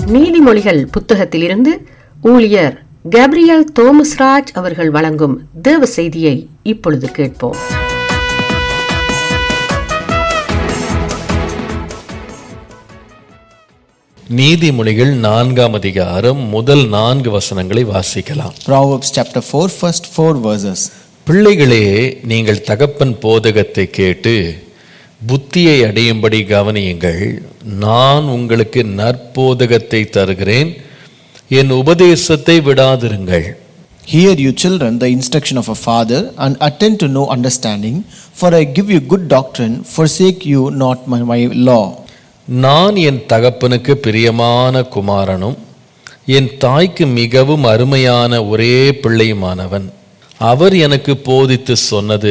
நீதிமொழிகள் புத்தகத்திலிருந்து ஊழியர் கேப்ரியல் தோமஸ்ராஜ் அவர்கள் வழங்கும் தேவ செய்தியை இப்பொழுது கேட்போம் நீதிமொழிகள் நான்காம் அதிகாரம் முதல் நான்கு வசனங்களை வாசிக்கலாம் Proverbs chapter 4, first four verses. பிள்ளைகளே நீங்கள் தகப்பன் போதகத்தை கேட்டு புத்தியை அடையும்படி கவனியுங்கள் நான் உங்களுக்கு நற்போதகத்தை தருகிறேன் என் உபதேசத்தை விடாதிருங்கள் Hear, you children, the instruction of a father, and attend to no understanding, for I give you good doctrine, forsake you not my, my law. நான் என் தகப்பனுக்கு பிரியமான குமாரனும் என் தாய்க்கு மிகவும் அருமையான ஒரே பிள்ளையுமானவன் அவர் எனக்கு போதித்து சொன்னது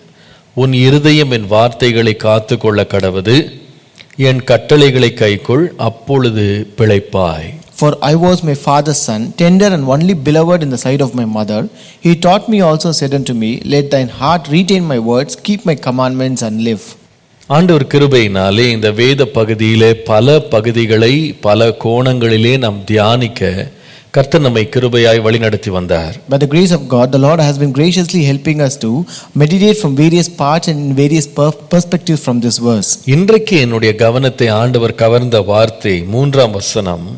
உன் இருதயம் என் வார்த்தைகளை காத்து கொள்ள கடவது என் கட்டளைகளை கைக்கொள் அப்பொழுது பிழைப்பாய் For I was my father's son, tender and only beloved in the sight of my mother. He taught me also, said unto me, Let thine heart retain my words, keep my commandments, and live. ஆண்டவர் கிருபையினாலே இந்த வேத பகுதியிலே பல பகுதிகளை பல கோணங்களிலே நாம் தியானிக்க கர்த்தர் நம்மை கிருபையாய் வழிநடத்தி வந்தார் By the grace of God, the Lord has been graciously helping us to meditate from various parts and in various per- perspectives from this verse. இன்றைக்கு என்னுடைய கவனத்தை ஆண்டவர் கவர்ந்த வார்த்தை மூன்றாம் வசனம்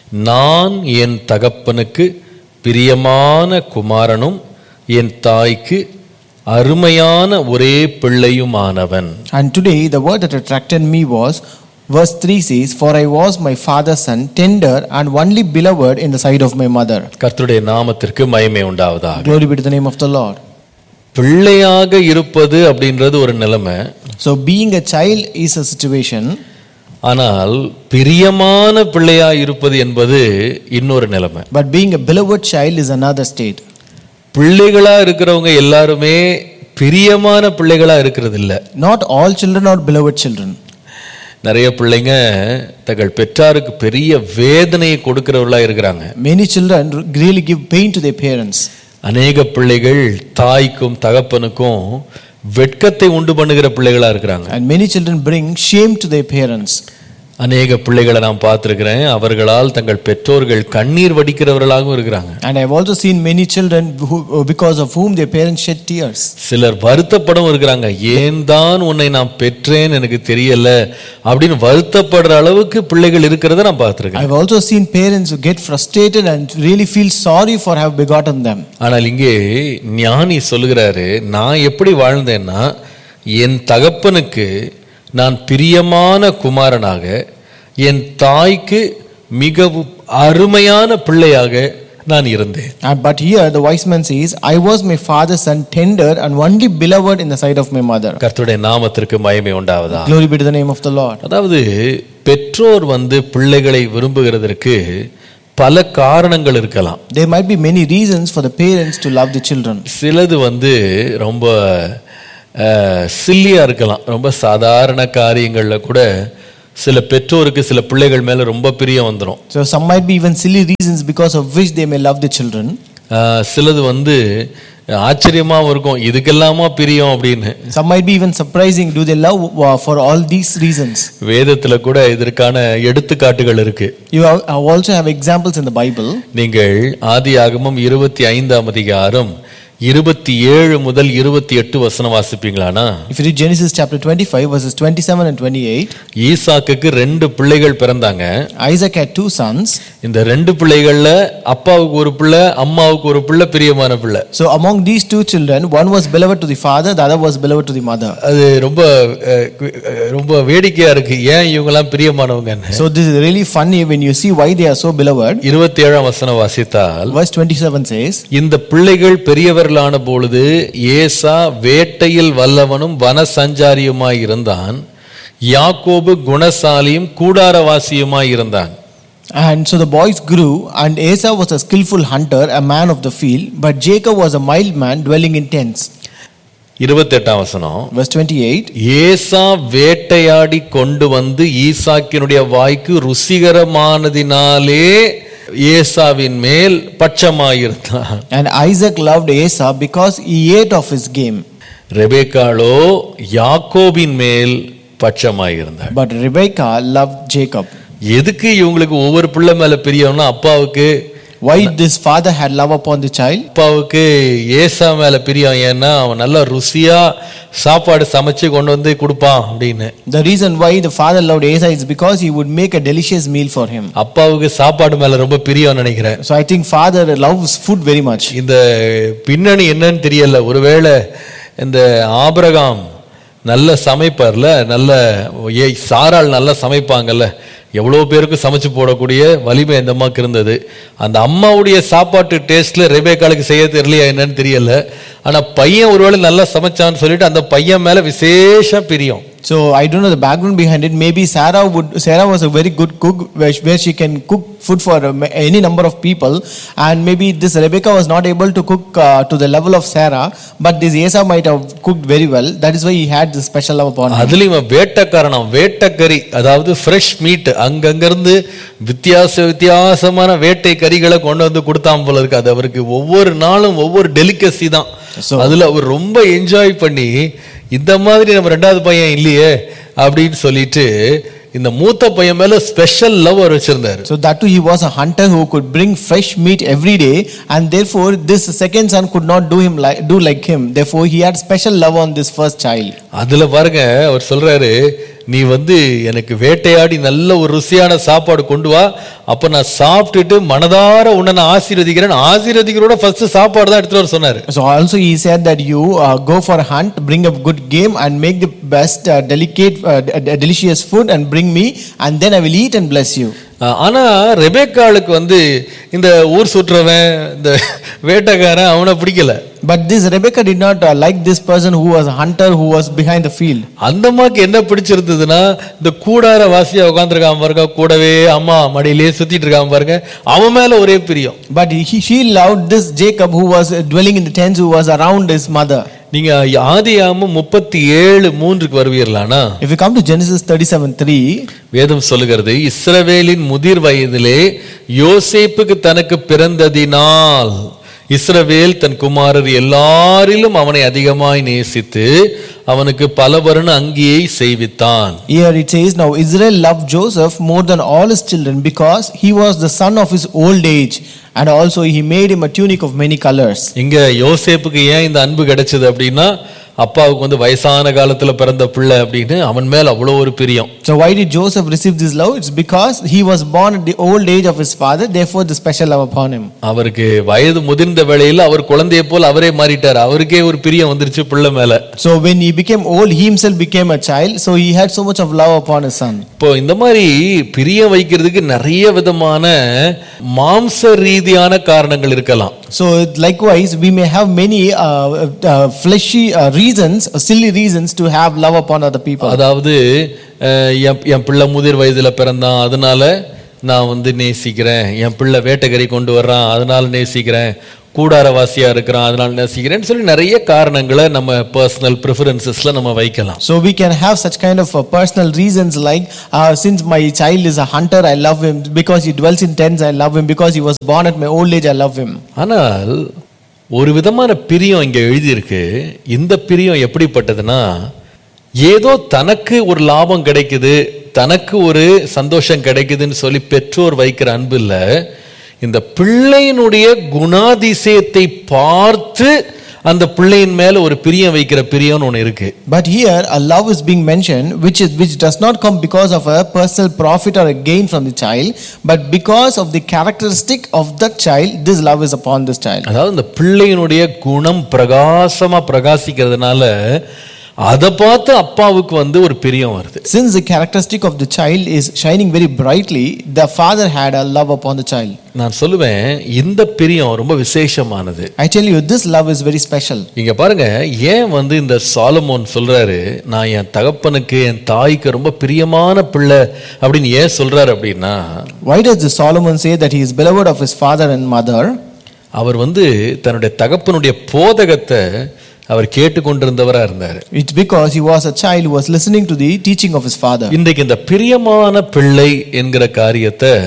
நான் என் தகப்பனுக்கு பிரியமான குமாரனும் என் தாய்க்கு அருமையான ஒரே பிள்ளையுமானவன் And today, the word that attracted me was verse 3 says, For I was my father's son, tender and only beloved in the sight of my mother. கர்த்தருடைய நாமத்திற்கு மகிமை உண்டாவதாக Glory be to the name of the Lord. பிள்ளையாக இருப்பது அப்படின்றது ஒரு நிலைமை So, being a child is a situation, ஆனால் பிரியமான பிள்ளையா இருப்பது என்பது இன்னொரு நிலைமை but being a beloved child is another state. பிள்ளைகளா இருக்கிறவங்க எல்லாருமே பிரியமான பிள்ளைகளா இருக்கிறது இல்ல Not all children are beloved children. நிறைய பிள்ளைங்க தங்கள் பெற்றாருக்கு பெரிய வேதனையை கொடுக்கிறவர்களா இருக்கிறாங்க Many children really give pain to their parents. அநேக பிள்ளைகள் தாய்க்கும் தகப்பனுக்கும் வெட்கத்தை உண்டு பண்ணுகிற பிள்ளைகளா இருக்கிறாங்க And many children bring shame to their parents. அநேக பிள்ளைகளை நான் பார்த்திருக்கிறேன் அவர்களால் தங்கள் பெற்றோர்கள் கண்ணீர் வடிக்கிறவர்களாகவும் இருக்கிறாங்க And I've also seen many children who, because of whom their parents shed tears. சிலர் வருத்தப்படும் இருக்கிறாங்க ஏன் தான் உன்னை நான் பெற்றேன் எனக்கு தெரியல அப்படின்னு வருத்தப்படுற அளவுக்கு பிள்ளைகள் இருக்கிறத நான் பார்த்திருக்கேன் I've also seen parents who get frustrated and really feel sorry for have begotten them. ஆனால் இங்கே ஞானி சொல்லுகிறாரு நான் எப்படி வாழ்ந்தேன்னா என் தகப்பனுக்கு நான் பிரியமான குமாரனாக என் தாய்க்கு மிகவும் அருமையான பிள்ளையாக நான் இருந்தேன் Uh, but here the wise man says, I was my father's son, tender and only beloved in the sight of my mother. கர்த்தருடைய நாமத்திற்கு மகிமை உண்டாவதா Glory be to the name of the Lord. அதாவது பெற்றோர் வந்து பிள்ளைகளை விரும்புகிறதற்கு பல காரணங்கள் இருக்கலாம் There might be many reasons for the parents to love the children. சிலது வந்து ரொம்ப சில்லியா இருக்கலாம் ரொம்ப சாதாரண காரியங்கள்ல கூட சில பெற்றோருக்கு சில பிள்ளைகள் மேல ரொம்ப பிரியம் வந்துடும் So some might be even silly reasons because of which they may love the children. சிலது வந்து ஆச்சரியமாவும் இருக்கும் இதுக்கெல்லாமா பிரியம் அப்படின்னு Some might be even surprising. Do they love uh, for all these reasons? வேதத்துல கூட இதற்கான எடுத்துக்காட்டுகள் இருக்கு You have, have also have examples in the Bible. நீங்கள் ஆதியாகமம் இருபத்தி ஐந்தாம் அதிகாரம் இருபத்தி ஏழு முதல் இருபத்தி எட்டு வசனம் வாசிப்பீங்களானா If you read Genesis chapter 25 verses 27 and 28, ஈசாக்குக்கு ரெண்டு பிள்ளைகள் பிறந்தாங்க Isaac had two sons. இந்த ரெண்டு பிள்ளைகள்ல அப்பாவுக்கு ஒரு பிள்ளை அம்மாவுக்கு ஒரு பிள்ளை பிரியமான பிள்ளை So among these two children, one was beloved to the father, the other was beloved to the mother. அது ரொம்ப அஹ், கு- அஹ், ரொம்ப வேடிக்கையா இருக்கு ஏன் இவங்கெல்லாம் பிரியமானவங்கன்னு So this is really funny when you see why they are so beloved. இருபத்தி ஏழாம் வசனம் வாசித்தால் Verse 27 says, இந்த பிள்ளைகள் பெரியவர்களான பொழுது ஏசா வேட்டையில் வல்லவனும் வனசஞ்சாரியுமாய் இருந்தான் யாக்கோபு குணசாலியும் கூடாரவாசியுமாய் இருந்தான் And so the boys grew, and Esau was a skillful hunter, a man of the field, but Jacob was a mild man dwelling in tents. இருபத்தெட்டாம் வசனம் Verse 28 ஏசா வேட்டையாடி கொண்டு வந்து ஈசாக்கினுடைய வாய்க்கு ருசிகரமானதினாலே ஏசாவின் மேல் பட்சமாயிருந்தான் And Isaac loved Esau because he ate of his game. ரெபேக்காளோ யாக்கோபின் மேல் பட்சமாயிருந்தாள் But Rebekah loved Jacob. எதுக்கு இவங்களுக்கு ஒவ்வொரு பிள்ளை மேல பிரியம்னா அப்பாவுக்கு Why this father had love upon the child? அப்பாவுக்கு ஏசா மேல பிரியம் ஏன்னா அவன் நல்லா ருசியா சாப்பாடு சமைச்சு கொண்டு வந்து கொடுப்பான் அப்படின்னு The reason why the father loved Asa is because he would make a delicious meal for him. அப்பாவுக்கு சாப்பாடு மேல ரொம்ப பிரியம் நினைக்கிறேன் So I think father loves food very much. இந்த பின்னணி என்னன்னு தெரியல ஒருவேளை இந்த ஆபிரகாம் நல்ல சமைப்பார்ல நல்ல ஏ சாராள் நல்லா சமைப்பாங்கல்ல எவ்வளோ பேருக்கு சமைச்சு போடக்கூடிய வலிமை அந்த அம்மாவுக்கு இருந்தது அந்த அம்மாவுடைய சாப்பாட்டு டேஸ்ட்ல ரெபேக்காலுக்கு செய்ய தெரியலையா என்னன்னு தெரியல ஆனா பையன் ஒருவேளை நல்லா சமைச்சான்னு சொல்லிட்டு அந்த பையன் மேல விசேஷ பிரியம் So I don't know the background behind it. Maybe Sarah would Sarah was a very good cook where, she- where she can cook food for um, any number of people, and maybe this Rebecca was not able to cook uh, to the level of Sarah, but this Asa might have cooked very well. That is why he had this special love upon him. அதுலயும் இவன் வேட்டைக்காரனம் வேட்டைக்கறி அதாவது fresh meet அங்கங்கிருந்து வித்தியாச வித்தியாசமான வேட்டை கறிகளை கொண்டு வந்து கொடுத்தான் போல இருக்கு அது அவருக்கு ஒவ்வொரு நாளும் ஒவ்வொரு டெலிகசி தான் So- அதுல அவர் ரொம்ப என்ஜாய் பண்ணி இந்த மாதிரி நம்ம ரெண்டாவது பையன் இல்லையே அப்படின்னு சொல்லிட்டு இந்த மூத்த பையன் மேல ஸ்பெஷல் லவ் அவர் வச்சிருந்தாரு So that too, he was a hunter who could bring fresh meat every day, and therefore this second son could not do him like do like him. Therefore, he had special love on this first child. அதுல பாருங்க அவர் சொல்றாரு நீ வந்து எனக்கு வேட்டையாடி நல்ல ஒரு ருசியான சாப்பாடு கொண்டு வா அப்ப நான் சாப்பிட்டுட்டு மனதார உன்னை நான் ஆசீர்வதிக்கிறேன் ஆசீர்வதிக்கிறோட ஃபர்ஸ்ட் சாப்பாடு தான் எடுத்துட்டு வர சொன்னாரு So also he said that you uh, go for a hunt, bring a good game, and make the best uh, delicate, uh, d- d- delicious food, and bring me, and then I will eat and bless you. ஆஹ் ஆனா ரெபேக்காளுக்கு வந்து இந்த ஊர் சுற்றுறவன் இந்த வேட்டைக்காரன் அவனை பிடிக்கல But this Rebecca did not uh, like this person who was a hunter who was behind the field. அந்த அம்மாக்கு என்ன பிடிச்சிருந்ததுன்னா இந்த கூடார வாசியா உட்காந்துருக்கான் பாருங்க கூடவே அம்மா மடியிலேயே சுத்திட்டு இருக்கான் பாருங்க அவன் மேல ஒரே பிரியம் But he, she loved this Jacob who was uh, dwelling in the tents, who was around his mother. நீங்க ஆதியாமம் முப்பத்தி ஏழு மூன்றுக்கு வருவீர்களானா If you come to Genesis 37 3, வேதம் சொல்லுகிறது இஸ்ரவேலின் முதிர் வயதிலே யோசேப்புக்கு தனக்கு பிறந்ததினால் இஸ்ரவேல் தன் குமாரர் எல்லாரிலும் அவனை அதிகமாய் நேசித்து அவனுக்கு பல வருண அங்கியை செய்வித்தான் Here it says, Now Israel loved Joseph more than all his children because he was the son of his old age, and also he made him a tunic of many colors. இங்க யோசேப்புக்கு ஏன் இந்த அன்பு கிடைச்சது அப்படின்னா அப்பாவுக்கு வந்து வயசான காலத்துல பிறந்த பிள்ளை அப்படின்னு அவன் மேல அவ்வளோ ஒரு பிரியம் So, why did Joseph receive this love? It's because he was born at the old age of his father, therefore, the special love upon him. அவருக்கு வயது முதிர்ந்த வேளையில் அவர் குழந்தையை போல் அவரே மாறிட்டார் அவருக்கே ஒரு பிரியம் வந்துருச்சு பிள்ளை மேல So, when he became old, he himself became a child, so he had so much of love upon his son. இப்போ இந்த மாதிரி பிரியம் வைக்கிறதுக்கு நிறைய விதமான மாம்ச ரீதியான காரணங்கள் இருக்கலாம் So, likewise, we may have many uh, uh, fleshy uh, reasons, uh, silly reasons to have love upon other people. அதாவது அஹ், என் என் பிள்ளை முதிர் வயதுல பிறந்தான் அதனால நான் வந்து நேசிக்கிறேன் என் பிள்ளை வேட்டைக்கறி கொண்டு வர்றான் அதனால நேசிக்கிறேன் கூடாரவாசியா இருக்கிறான் அதனால நேசிக்கிறேன்னு சொல்லி நிறைய காரணங்களை நம்ம பர்சனல் ப்ரிஃபரன்சஸ்ல நம்ம வைக்கலாம் So we can have such kind of uh, personal reasons like, uh, since my child is a hunter, I love him. Because he dwells in tents, I love him. Because he was born at my old age, I love him. ஆனால் ஒரு விதமான பிரியம் இங்க எழுதியிருக்கு இந்த பிரியம் எப்படிப்பட்டதுன்னா ஏதோ தனக்கு ஒரு லாபம் கிடைக்குது தனக்கு ஒரு சந்தோஷம் கிடைக்குதுன்னு சொல்லி பெற்றோர் வைக்கிற அன்பு இல்ல இந்த பிள்ளையினுடைய குணாதிசயத்தை பார்த்து அந்த பிள்ளையின் மேல ஒரு பிரியம் வைக்கிற பிரியம்னு ஒன்று இருக்கு But here, a love is being mentioned, which is which does not come because of a personal profit or a gain from the child, but because of the characteristic of that child. This love is upon this child. அதாவது இந்த பிள்ளையினுடைய குணம் பிரகாசமா பிரகாசிக்கிறதுனால அதை பார்த்து அப்பாவுக்கு வந்து ஒரு பிரியம் வருது Since the characteristic of the child is shining very brightly, the father had a love upon the child. நான் சொல்லுவேன் இந்த பிரியம் ரொம்ப விசேஷமானது I tell you, this love is very special. இங்க பாருங்க ஏன் வந்து இந்த சாலமோன் சொல்றாரு நான் என் தகப்பனுக்கு என் தாய்க்கு ரொம்ப பிரியமான பிள்ளை அப்படின்னு ஏன் சொல்றாரு அப்படின்னா Why does the Solomon say that he is beloved of his father and mother? அவர் வந்து தன்னுடைய தகப்பனுடைய போதகத்தை அவர் கேட்டுக்கொண்டிருந்தவரா இருந்தார் It's because he was a child who was listening to the teaching of his father. இன்றைக்கு இந்த பிரியமான பிள்ளை என்கிற காரியத்தை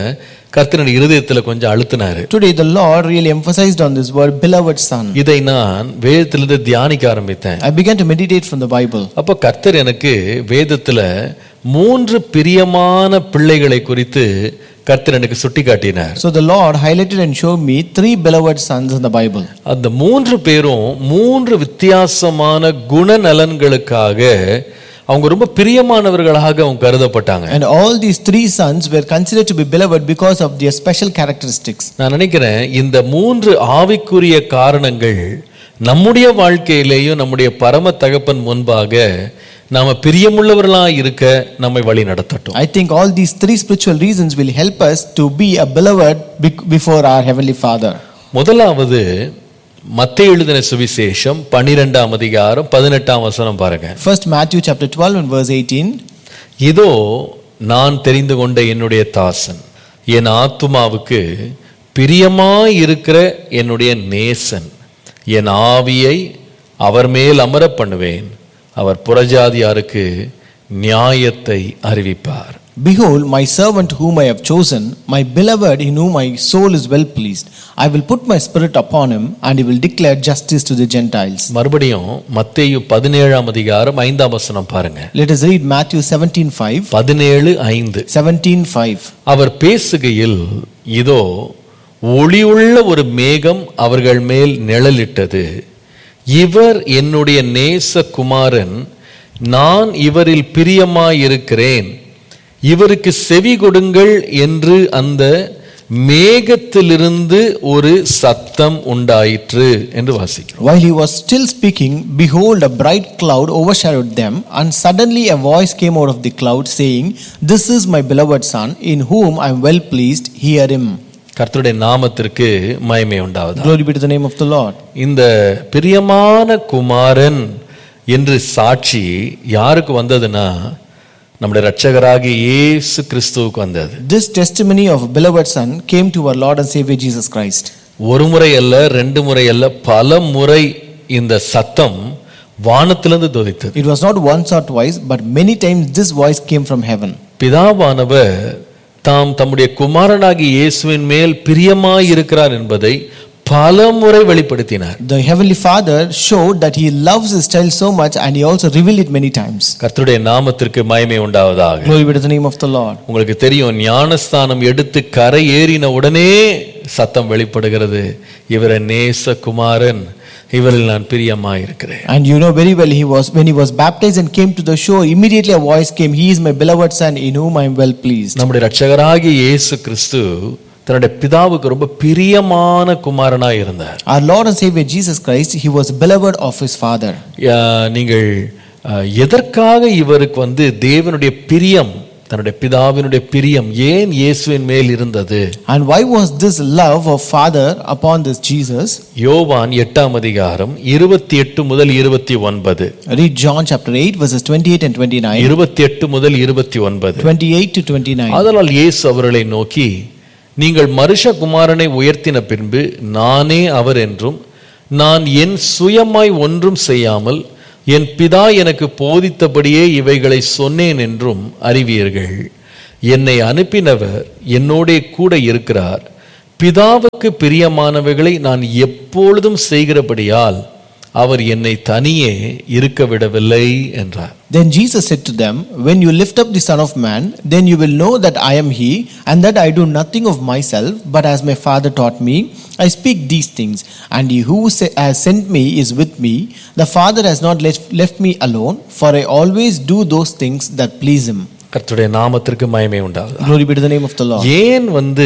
கர்த்தனுடைய இருதயத்துல கொஞ்சம் அழுத்தினாரு Today, the Lord really emphasized on this word, beloved son. இதை நான் வேதத்திலிருந்து தியானிக்க ஆரம்பித்தேன் I began to meditate from the Bible. அப்ப கர்த்தர் எனக்கு வேதத்துல மூன்று பிரியமான பிள்ளைகளை குறித்து கர்த்தர் எனக்கு சுட்டி காட்டினார் So the Lord highlighted and showed me three beloved sons in the Bible. அந்த மூன்று பேரும் மூன்று வித்தியாசமான குணநலன்களுக்காக அவங்க ரொம்ப பிரியமானவர்களாக அவங்க கருதப்பட்டாங்க And all these three sons were considered to be beloved because of their special characteristics. நான் நினைக்கிறேன் இந்த மூன்று ஆவிக்குரிய காரணங்கள் நம்முடைய வாழ்க்கையிலேயும் நம்முடைய பரம தகப்பன் முன்பாக நாம பிரியமுள்ளவர்களா இருக்க நம்மை வழி நடத்தட்டும் I think all these three spiritual reasons will help us to be a beloved bec- before our Heavenly Father. முதலாவது மத்திய எழுதின சுவிசேஷம் பன்னிரெண்டாம் அதிகாரம் பதினெட்டாம் வசனம் பாருங்க First Matthew chapter 12 and verse 18. இதோ நான் தெரிந்து கொண்ட என்னுடைய தாசன் என் ஆத்துமாவுக்கு பிரியமாய் இருக்கிற என்னுடைய நேசன் என் ஆவியை அவர் மேல் அமர பண்ணுவேன் அவர் புறஜாதியாருக்கு நியாயத்தை அறிவிப்பார் Behold, my servant whom I have chosen, my beloved in whom my soul is well pleased. I will put my spirit upon him, and he will declare justice to the Gentiles. மறுபடியும் மத்தேயு பதினேழாம் அதிகாரம் ஐந்தாம் வசனம் பாருங்க Let us read Matthew 17 5. பதினேழு ஐந்து 17 5. அவர் பேசுகையில் இதோ ஒளியுள்ள ஒரு மேகம் அவர்கள் மேல் நிழலிட்டது இவர் என்னுடைய நேச குமாரன் நான் இவரில் பிரியமாயிருக்கிறேன் இவருக்கு செவி கொடுங்கள் என்று அந்த மேகத்திலிருந்து ஒரு சத்தம் உண்டாயிற்று என்று வாசிக்கிறோம் While he was still speaking, behold, a bright cloud overshadowed them, and suddenly a voice came out of the cloud, saying, This is my beloved Son, in whom I am well pleased, hear him. கர்த்தருடைய நாமத்திற்கு மகிமை உண்டாவதா Glory be to the name of the Lord. இந்த பிரியமான குமாரன் என்று சாட்சி யாருக்கு வந்ததுன்னா நம்முடைய இரட்சகராகிய இயேசு கிறிஸ்துவுக்கு வந்தது This testimony of a beloved Son came to our Lord and Savior Jesus Christ. ஒரு முறை அல்ல ரெண்டு முறை அல்ல பல முறை இந்த சத்தம் வானத்திலிருந்து துதித்தது It was not once or twice, but many times this voice came from heaven. பிதாவானவர் தாம் தம்முடைய குமாரனாகிய இயேசுவின் மேல் பிரியமாய் இருக்கிறார் என்பதை பல முறை வெளிப்படுத்தினார் The Heavenly Father showed that He loves His child so much, and He also revealed it many times. கர்த்தருடைய நாமத்திற்கு மகிமை உண்டாவதாக Glory be to the name of the Lord. உங்களுக்கு தெரியும் ஞானஸ்தானம் எடுத்து கரை ஏறின உடனே சத்தம் வெளிப்படுகிறது இவரை நேச குமாரன் இவரில் நான் பிரியமாயிருக்கிறேன் And you know very well, he was when he was baptized and came to the shore, immediately a voice came, He is my beloved Son, in whom I am well pleased. நம்முடைய ரட்சகராகிய இயேசு கிறிஸ்து தன்னுடைய பிதாவுக்கு ரொம்ப பிரியமான குமாரனா இருந்தார் Our Lord and Savior Jesus Christ, He was beloved of His Father. யா- நீங்கள் அஹ், எதற்காக இவருக்கு வந்து தேவனுடைய பிரியம் தன்னுடைய பிதாவினுடைய பிரியம் ஏன் இயேசுவின் மேல் இருந்தது And why was this love of Father upon this Jesus? யோவான் எட்டாம் அதிகாரம் இருபத்தி எட்டு முதல் இருபத்தி ஒன்பது Read John chapter 8, verses 28 and 29. இருபத்தி எட்டு முதல் இருபத்தி ஒன்பது 28 to 29. அதனால் இயேசு அவர்களை நோக்கி நீங்கள் மனுஷகுமாரனை உயர்த்தின பின்பு நானே அவர் என்றும் நான் என் சுயமாய் ஒன்றும் செய்யாமல் என் பிதா எனக்கு போதித்தபடியே இவைகளை சொன்னேன் என்றும் அறிவீர்கள் என்னை அனுப்பினவர் என்னோடே கூட இருக்கிறார் பிதாவுக்கு பிரியமானவைகளை நான் எப்பொழுதும் செய்கிறபடியால் அவர் என்னை தனியே இருக்க விடவில்லை என்றார் Then Jesus said to them, When you lift up the Son of Man, then you will know that I am He, and that I do nothing of myself, but as my Father taught me, I speak these things. And He who se- has sent me is with me. The Father has not left, left me alone, for I always do those things that please Him. கர்த்தருடைய நாமத்திற்கு மயமே உண்டாகுது Glory be to the name of the Lord. ஏன் வந்து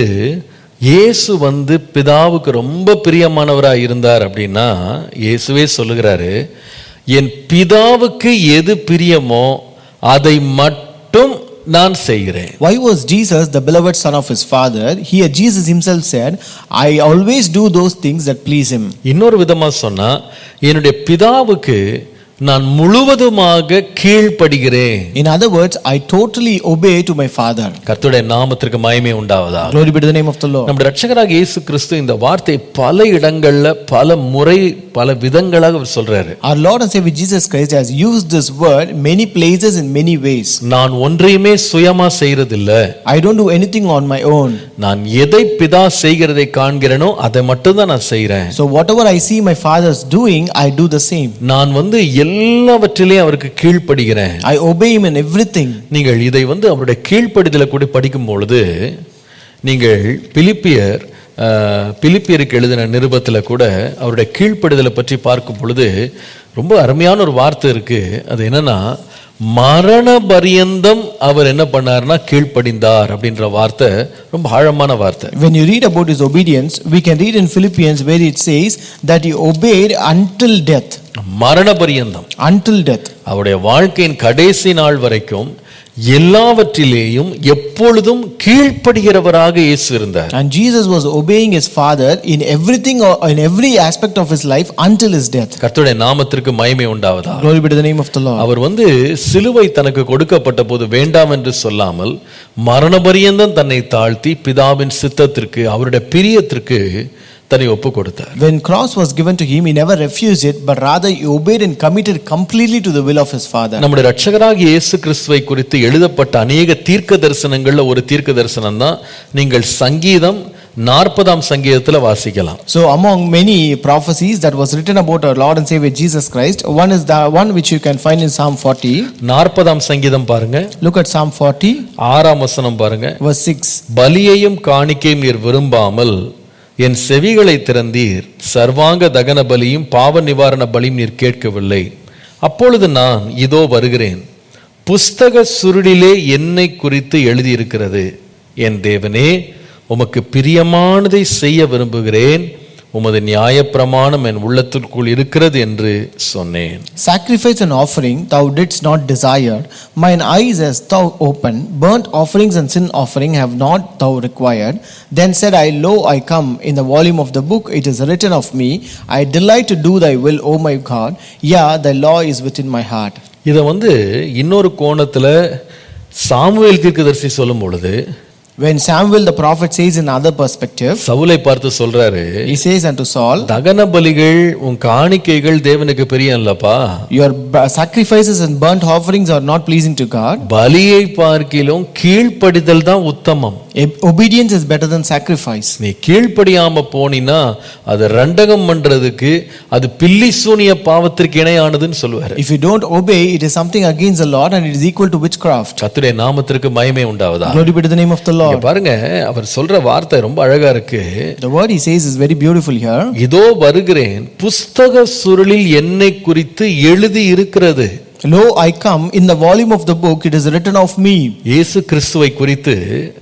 இயேசு வந்து பிதாவுக்கு ரொம்ப பிரியமானவராக இருந்தார் அப்படின்னா இயேசுவே சொல்லுகிறாரு என் பிதாவுக்கு எது பிரியமோ அதை மட்டும் நான் செய்கிறேன் Why was Jesus the beloved Son of His Father? Here, Jesus Himself said, I always do those things that please Him. இன்னொரு விதமா சொன்னா என்னுடைய பிதாவுக்கு நான் முழுவதுமாக கீழ்ப்படுகிறேன் In other words, I totally obey to my Father. கர்த்தருடைய நாமத்திற்கு மயமே உண்டாவதா Glory be to the name of the Lord. நம்முடைய ரட்சகராக இயேசு கிறிஸ்து இந்த வார்த்தை பல இடங்கள்ல பல முறை பல விதங்களாக அவர் சொல்றாரு Our Lord and Savior Jesus Christ has used this word many places in many ways. நான் ஒன்றையுமே சுயமா செய்யறதில்ல I don't do anything on my own. நான் எதை பிதா செய்கிறதை காண்கிறேனோ அதை மட்டும்தான் நான் செய்றேன் So whatever I see my Father's doing, I do the same. நான் வந்து எல்லாவற்றிலையும் அவருக்கு கீழ்ப்படுகிறேன் I obey Him in everything. நீங்கள் இதை வந்து அவருடைய கீழ்ப்படிதலை கூட படிக்கும் பொழுது நீங்கள் பிலிப்பியர் அஹ், பிலிப்பியருக்கு எழுதின நிருபத்தில் கூட அவருடைய கீழ்ப்படிதலை பற்றி பார்க்கும் பொழுது ரொம்ப அருமையான ஒரு வார்த்தை இருக்கு அது என்னன்னா மரண பரியந்தம் அவர் என்ன பண்ணார்னா கீழ்ப்படிந்தார் அப்படின்ற வார்த்தை ரொம்ப ஆழமான வார்த்தை When you read about His obedience, we can read in Philippians where it says that He obeyed until death. மரண பரியந்தம் Until death. அவருடைய வாழ்க்கையின் கடைசி நாள் வரைக்கும் எல்லாவற்றிலேயும் எப்பொழுதும் கீழ்ப்படுகிறவராக இயேசு இருந்தார் And Jesus was obeying His Father in everything or in every aspect of His life until His death. கர்த்தருடைய நாமத்திற்கு மகிமை உண்டாவதா Glory be to the name of the Lord. அவர் வந்து சிலுவை தனக்கு கொடுக்கப்பட்ட போது வேண்டாம் என்று சொல்லாமல் மரண பரியந்தம் தன்னை தாழ்த்தி பிதாவின் சித்தத்திற்கு அவருடைய பிரியத்திற்கு தன்னை ஒப்பு கொடுத்தார் When cross was given to him, he never refused it, but rather he obeyed and committed completely to the will of his Father. நம்முடைய ரட்சகராகிய இயேசு கிறிஸ்துவை குறித்து எழுதப்பட்ட அநேக தீர்க்க தரிசனங்கள்ல ஒரு தீர்க்க தரிசனம் தான் நீங்கள் சங்கீதம் நாற்பதாம் சங்கீதத்துல வாசிக்கலாம் So, among many prophecies that was written about our Lord and Savior Jesus Christ, one is the one which you can find in Psalm 40. நாற்பதாம் சங்கீதம் பாருங்க Look at Psalm 40, ஆறாம் வசனம் பாருங்க verse 6. பலியையும் காணிக்கையும் நீர் விரும்பாமல் என் செவிகளை திறந்தீர் சர்வாங்க தகன பலியும் பாவ நிவாரண பலியும் நீர் கேட்கவில்லை அப்பொழுது நான் இதோ வருகிறேன் புஸ்தக சுருளிலே என்னை குறித்து எழுதியிருக்கிறது என் தேவனே உமக்கு பிரியமானதை செய்ய விரும்புகிறேன் உமது நியாயப்பிரமாணம் என் உள்ளத்திற்குள் இருக்கிறது என்று சொன்னேன் Sacrifice and offering thou didst not desire, mine eyes hast thou opened, burnt offerings and sin offering have not thou required. Then said I, Lo, I come, in the volume of the book it is written of me, I delight to do thy will, O my God, yeah, thy law is within my heart. இதை வந்து இன்னொரு கோணத்துல Samuel தீர்க்கதரிசி சொல்லும் பொழுது When Samuel the prophet says in other perspective, சவுலை பார்த்து சொல்றாரு he says unto Saul, தகன பலிகள் உன் காணிக்கைகள் தேவனுக்கு பிரியம் இல்லப்பா Your b- sacrifices and burnt offerings are not pleasing to God. பலியை பார்க்கிலும் கீழ்ப்படிதல் தான் உத்தமம் Ob- Obedience is better than sacrifice. நீ கீழ்ப்படியாம போனினா அது ரண்டகம் பண்றதுக்கு அது பில்லி சூனிய பாவத்திற்கு இணையானதுன்னு சொல்லுவாரு If you don't obey, it is something against the Lord and it is equal to witchcraft. கத்துடைய நாமத்திற்கு மயமே உண்டாவதா Glory be to the name of the இங்க Lord. பாருங்க அவர் சொல்ற வார்த்தை ரொம்ப அழகா இருக்கு The word he says is very beautiful here. இதோ வருகிறேன் புஸ்தக சுருளில் என்னை குறித்து எழுதி இருக்கிறது Lo, I come, in the volume of the book it is written of me. இயேசு கிறிஸ்துவை குறித்து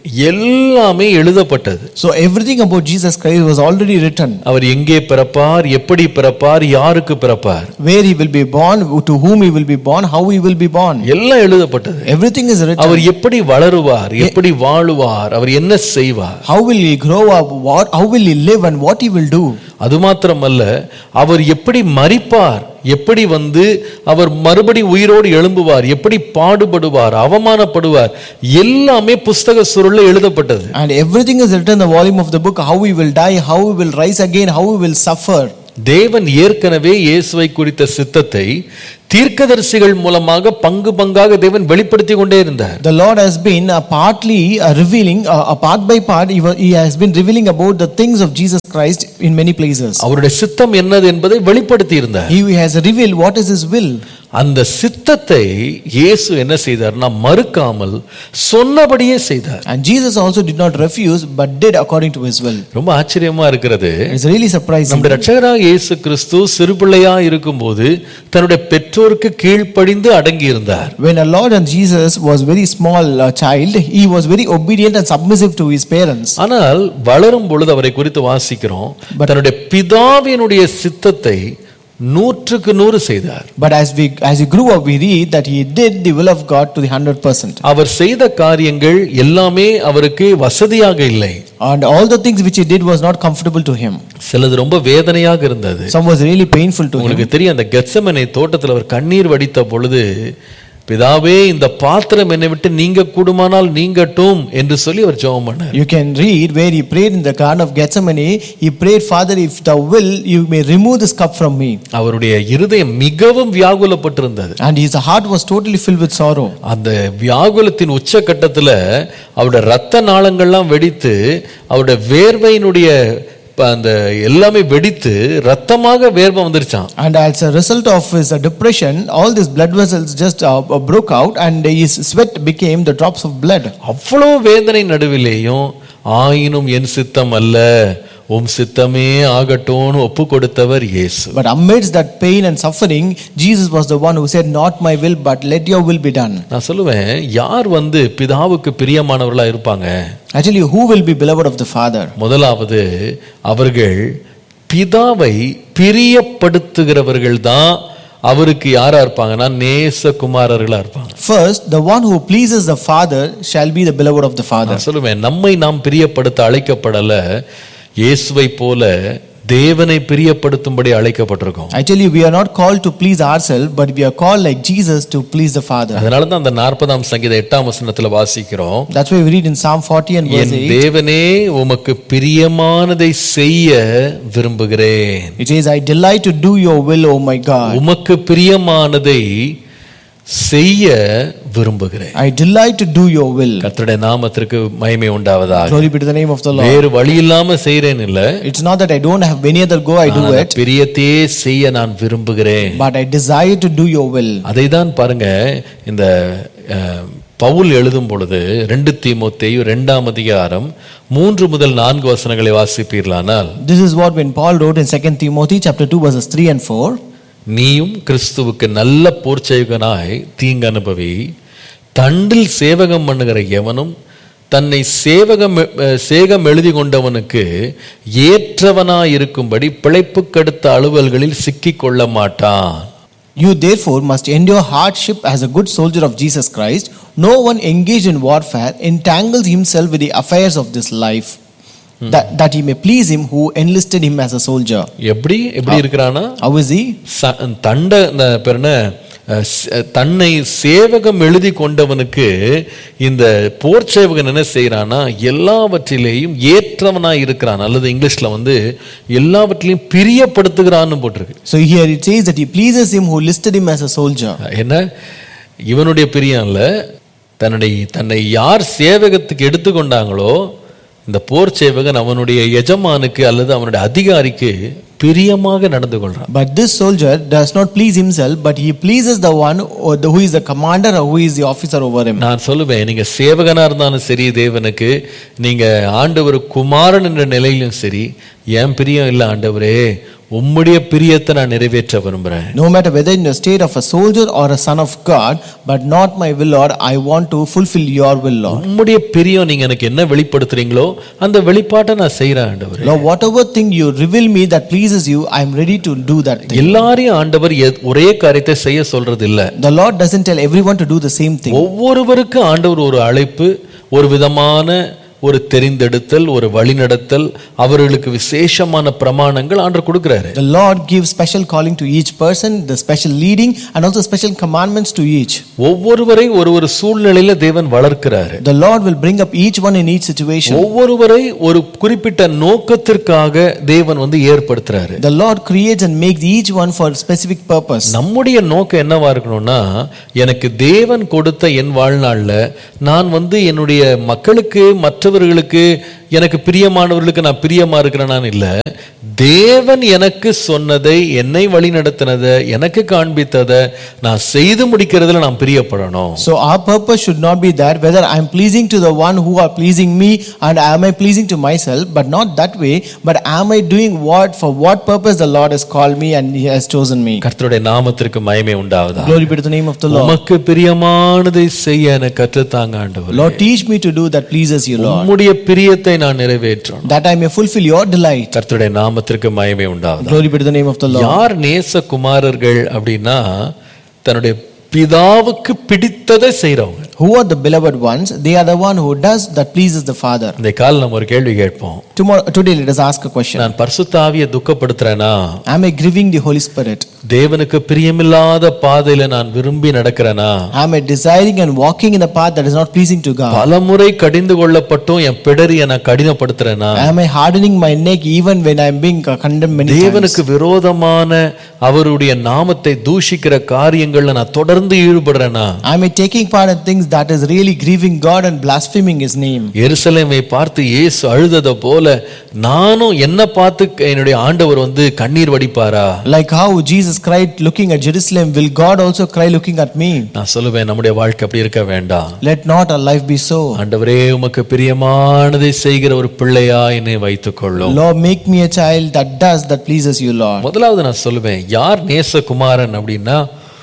எல்லாமே எழுதப்பட்டது So everything about Jesus Christ was already written. அவர் எங்கே பிறப்பார் எப்படி பிறப்பார் யாருக்கு பிறப்பார் Where he will be born, to whom he will be born, how he will be born. எல்லாம் எழுதப்பட்டது Everything is written. அவர் எப்படி வளருவார் எப்படி வாழுவார் அவர் என்ன செய்வார் How will he grow up? What? How will he live and what he will do? அது மாத்திரமல்ல அவர் எப்படி மரிப்பார் எப்படி வந்து அவர் மறுபடி உயிரோடு எழும்புவார் எப்படி பாடுபடுவார் அவமானப்படுவார் எல்லாமே புஸ்தக சுருள்ல எழுதப்பட்டது And everything is written in the volume of the book how he will die, how he will rise again, how he will suffer. தேவன் ஏற்கனவே இயேசுவை குறித்த சித்தத்தை தீர்க்கதரிசிகள் மூலமாக பங்கு பங்காக தேவன் வெளிப்படுத்தி கொண்டே இருந்தார் The Lord has been uh, partly uh, revealing, uh, uh, part by part, he, wa- he has been revealing about the things of Jesus Christ in many places. அவருடைய சித்தம் என்னது என்பதை வெளிப்படுத்தி இருந்தார் He has revealed what is his will. அந்த சித்தத்தை இயேசு என்ன செய்தார்னா மறுக்காமல் சொன்னபடியே செய்தார் And Jesus also did not refuse but did according to his will. ரொம்ப ஆச்சரியமா இருக்கிறது It's really surprising. நம்முடைய ரட்சகராக இயேசு கிறிஸ்து சிறுபிள்ளையா இருக்கும்போது தன்னுடைய பெற்றோருக்கு கீழ்ப்படிந்து அடங்கி இருந்தார் When our Lord and Jesus was very small uh, child, he was very obedient and submissive to his parents. ஆனால் வளரும் பொழுது அவரை குறித்து வாசிக்கிறோம் தன்னுடைய பிதாவினுடைய சித்தத்தை நூற்றுக்கு நூறு செய்தார் But as we as we grew up, we read that he did the will of God to the hundred percent. அவர் செய்த காரியங்கள் எல்லாமே அவருக்கு வசதியாக இல்லை And all the things which he did was not comfortable to him. சிலது ரொம்ப வேதனையாக இருந்தது Some was really painful to him. உங்களுக்கு தெரியும் அந்த கெத்சமனை தோட்டத்தில் அவர் கண்ணீர் வடித்த பொழுது பிதாவே இந்த பாத்திரம் என்னை விட்டு நீங்க கூடுமானால் நீங்கட்டும் என்று சொல்லி அவர் ஜெபம் பண்ணார் You can read where he prayed in the Garden of Gethsemane. He prayed, Father, if thou will, you may remove this cup from me. அவருடைய இருதயம் மிகவும் வியாகுலப்பட்டிருந்தது And his heart was totally filled with sorrow. அந்த வியாகுலத்தின் உச்சக்கட்டத்துல அவருடைய ரத்த நாளங்கள்லாம் வெடித்து அவருடைய வேர்வையினுடைய ப- அந்த எல்லாமே வெடித்து ரத்தமாக வேர்வை வந்துருச்சான் And as a result of his uh, depression, all these blood vessels just uh, uh, broke out and his sweat became the drops of blood. அவ்வளோ வேதனை நடுவிலேயும் ஆயினும் என் சித்தம் அல்ல உம் சித்தமே ஆகட்டும்னு ஒப்பு கொடுத்தவர் இயேசு But amidst that pain and suffering, Jesus was the one who said, Not my will, but let your will be done. நான் சொல்லுவேன் யார் வந்து பிதாவுக்கு பிரியமானவர்களா இருப்பாங்க Actually, who will be beloved of the Father? முதலாவது அவர்கள் பிதாவை பிரியப்படுத்துகிறவர்கள் தான் அவருக்கு யாரா இருப்பாங்கன்னா நேசகுமாரர்களா இருப்பாங்க First, the one who pleases the Father shall be the beloved of the Father. நான் சொல்லுவேன் நம்மை நாம் பிரியப்படுத்த அழைக்கப்படல இயேசுவை போல தேவனை பிரியப்படுத்தும்படி அழைக்கப்பட்டிருக்கோம் I tell you, we are not called to please ourselves, but we are called like Jesus to please the Father. அதனால தான் அந்த நாற்பதாம் சங்கீத எட்டாம் வசனத்துல வாசிக்கிறோம் That's why we read in Psalm 40 and verse என் 8. தேவனே உமக்கு பிரியமானதை செய்ய விரும்புகிறேன் It says, I delight to do your will, O my God. உமக்கு பிரியமானதை செய்ய விரும்புகிறேன் I delight to do your will. கர்த்தருடைய நாமத்திற்கு மகிமை உண்டாவதாக Glory be to the name of the Lord. வேறு வழி இல்லாம செய்றேன் இல்ல It's not that I don't have any other go, I do நான் it, பிரியத்தையே செய்ய நான் விரும்புகிறேன் but I desire to do your will. அதை தான் பாருங்க இந்த அஹ், பவுல் எழுதும் பொழுது ரெண்டு தீமோத்தேயு ரெண்டாம் அதிகாரம் மூன்று முதல் நான்கு வசனங்களை வாசிப்பீர்களானால் This is what when Paul wrote in 2 Timothy chapter 2 verses 3 and 4. நீயும் கிறிஸ்துவுக்கு நல்ல போர்ச்செய்கனாய் தீங்கு அனுபவி தண்டில் சேவகம் பண்ணுகிற எவனும் தன்னை சேவகம் அஹ், சேகம் எழுதி கொண்டவனுக்கு ஏற்றவனாய் இருக்கும்படி பிழைப்புக்கடுத்த அலுவல்களில் சிக்கிக் கொள்ள மாட்டான் You therefore must endure hardship as a good soldier of Jesus Christ. No one engaged in warfare entangles himself with the affairs of this life, that, that he may please him who enlisted him as a soldier. எப்படி எப்படி இருக்கிறானா How is he? ச- தண்ட இந்த பேர் என்ன அஹ், ச- தன்னை சேவகம் எழுதி கொண்டவனுக்கு இந்த போர் சேவகன் என்ன செய்யறானா எல்லாவற்றிலேயும் ஏற்றவனாய் இருக்கிறான் அல்லது இங்கிலீஷ்ல வந்து எல்லாவற்றிலையும் பிரியப்படுத்துகிறான்னு போட்டிருக்கு So here it says that he pleases him who listed him as a soldier. என்ன இவனுடைய பிரியம் இல்ல தன்னுடைய தன்னை யார் சேவகத்துக்கு எடுத்துக்கொண்டாங்களோ இந்த போர் சேவகன் அவனுடைய எஜமானுக்கு அல்லது அவனுடைய அதிகாரிக்கு பிரியமாக நடந்து கொள்றான் But this soldier does not please himself, but he pleases the one or the, who is the commander or who is the officer over him. நான் சொல்லுவேன் நீங்க சேவகனா இருந்தாலும் சரி தேவனுக்கு நீங்க ஆண்டவர் குமாரன் என்ற நிலையிலும் சரி என் பிரியம் இல்லை ஆண்டவரே உம்முடைய பிரியத்தை நான் நிறைவேற்ற விரும்புறேன் No matter whether in the state of a soldier or a son of God, but not my will, Lord, I want to fulfill your will, Lord. உம்முடைய பிரியம் நீங்க எனக்கு என்ன வெளிப்படுத்துறீங்களோ அந்த வெளிப்பாட்டை நான் செய்யறேன் ஆண்டவரே Lord, whatever thing you reveal me that pleases you, I am ready to do that thing. எல்லாரையும் ஆண்டவர் எ- ஒரே காரியத்தை செய்ய சொல்றது இல்ல The Lord doesn't tell everyone to do the same thing. ஒவ்வொருவருக்கும் ஆண்டவர் ஒரு அழைப்பு ஒரு விதமான ஒரு தெரிந்தெடுத்தல் ஒரு வழிநடத்தல் அவர்களுக்கு விசேஷமான பிரமாணங்கள் ஆண்டவர் கொடுக்கிறாரு The Lord gives special calling to each person, the special leading, and also special commandments to each. ஒவ்வொருவரை ஒரு ஒரு சூழ்நிலையில தேவன் வளர்க்கிறாரு The Lord will bring up each one in each situation. ஒவ்வொருவரை ஒரு குறிப்பிட்ட நோக்கத்திற்காக தேவன் வந்து ஏற்படுத்துறாரு The Lord creates and makes each one for a specific purpose. நம்முடைய நோக்கம் என்னவா இருக்கணும்னா எனக்கு தேவன் கொடுத்த என் வாழ்நாள்ல நான் வந்து என்னுடைய மக்களுக்கு மற்றவர்களுக்கு எனக்கு பிரியமானவர்களுக்கு நான் பிரியமா இருக்கிறேனான்னு இல்ல தேவன் எனக்கு சொன்னதை என்னை வழி நடத்தினதை எனக்கு காண்பித்ததை நான் செய்து முடிக்கிறதுல நான் பிரியப்படணும் So our purpose should not be that whether I am pleasing to the one who are pleasing me and am I pleasing to myself, but not that way, but am I doing what for what purpose the Lord has called me and He has chosen me. கர்த்தருடைய நாமத்திற்கு மகிமை உண்டாவதா Glory be to the name of the Lord. உமக்கு பிரியமானதை செய்ய எனக்கு கற்றுத்தாங்க ஆண்டவர் Lord, teach me to do that pleases you, Lord. உம்முடைய பிரியத்தை நான் நிறைவேற்றணும் that I may fulfill your delight. கர்த்தருடைய நாமத்திற்கு மயமே உண்டாவதா Glory be to the name of the Lord. யார் நேச குமாரர்கள் அப்படின்னா தன்னுடைய பிதாவுக்கு பிடித்ததை செய்றவங்க Who are the beloved ones? They are the one who does that pleases the Father. இந்த கால நம்ம ஒரு கேள்வி கேட்போம் Tomorrow, today, let us ask a question. நான் பரிசுத்தாவியை துக்கப்படுத்துறேனா Am I grieving the Holy Spirit? தேவனுக்கு பிரியமில்லாத பாதையில நான் விரும்பி நடக்கிறேனா Am I desiring and walking in a path that is not pleasing to God? பலமுறை கடிந்து கொள்ளப்பட்டும் என் பிடரியை நான் கடினப்படுத்துறேனா Am I hardening my neck even when I am being condemned many times? தேவனுக்கு விரோதமான அவருடைய நாமத்தை தூஷிக்கிற காரியங்கள்ல நான் தொடர்ந்து ஈடுபடுறேனா Am I taking part in things that is really grieving God and blaspheming His name? எருசலேமை பார்த்து இயேசு அழுதத போல நானும் என்ன பார்த்து என்னுடைய ஆண்டவர் வந்து கண்ணீர் வடிப்பாரா Like how Jesus cried looking at Jerusalem, will God also cry looking at me? நான் சொல்லுவேன் நம்முடைய வாழ்க்கை அப்படி இருக்க வேண்டாம் Let not our life be so. ஆண்டவரே உமக்கு பிரியமானதை செய்கிற ஒரு பிள்ளையா என்னை வைத்துக் கொள்ளும் Lord, make me a child that does that pleases you, Lord. முதலாவது நான் சொல்லுவேன் யார் நேசகுமாரன் அப்படின்னா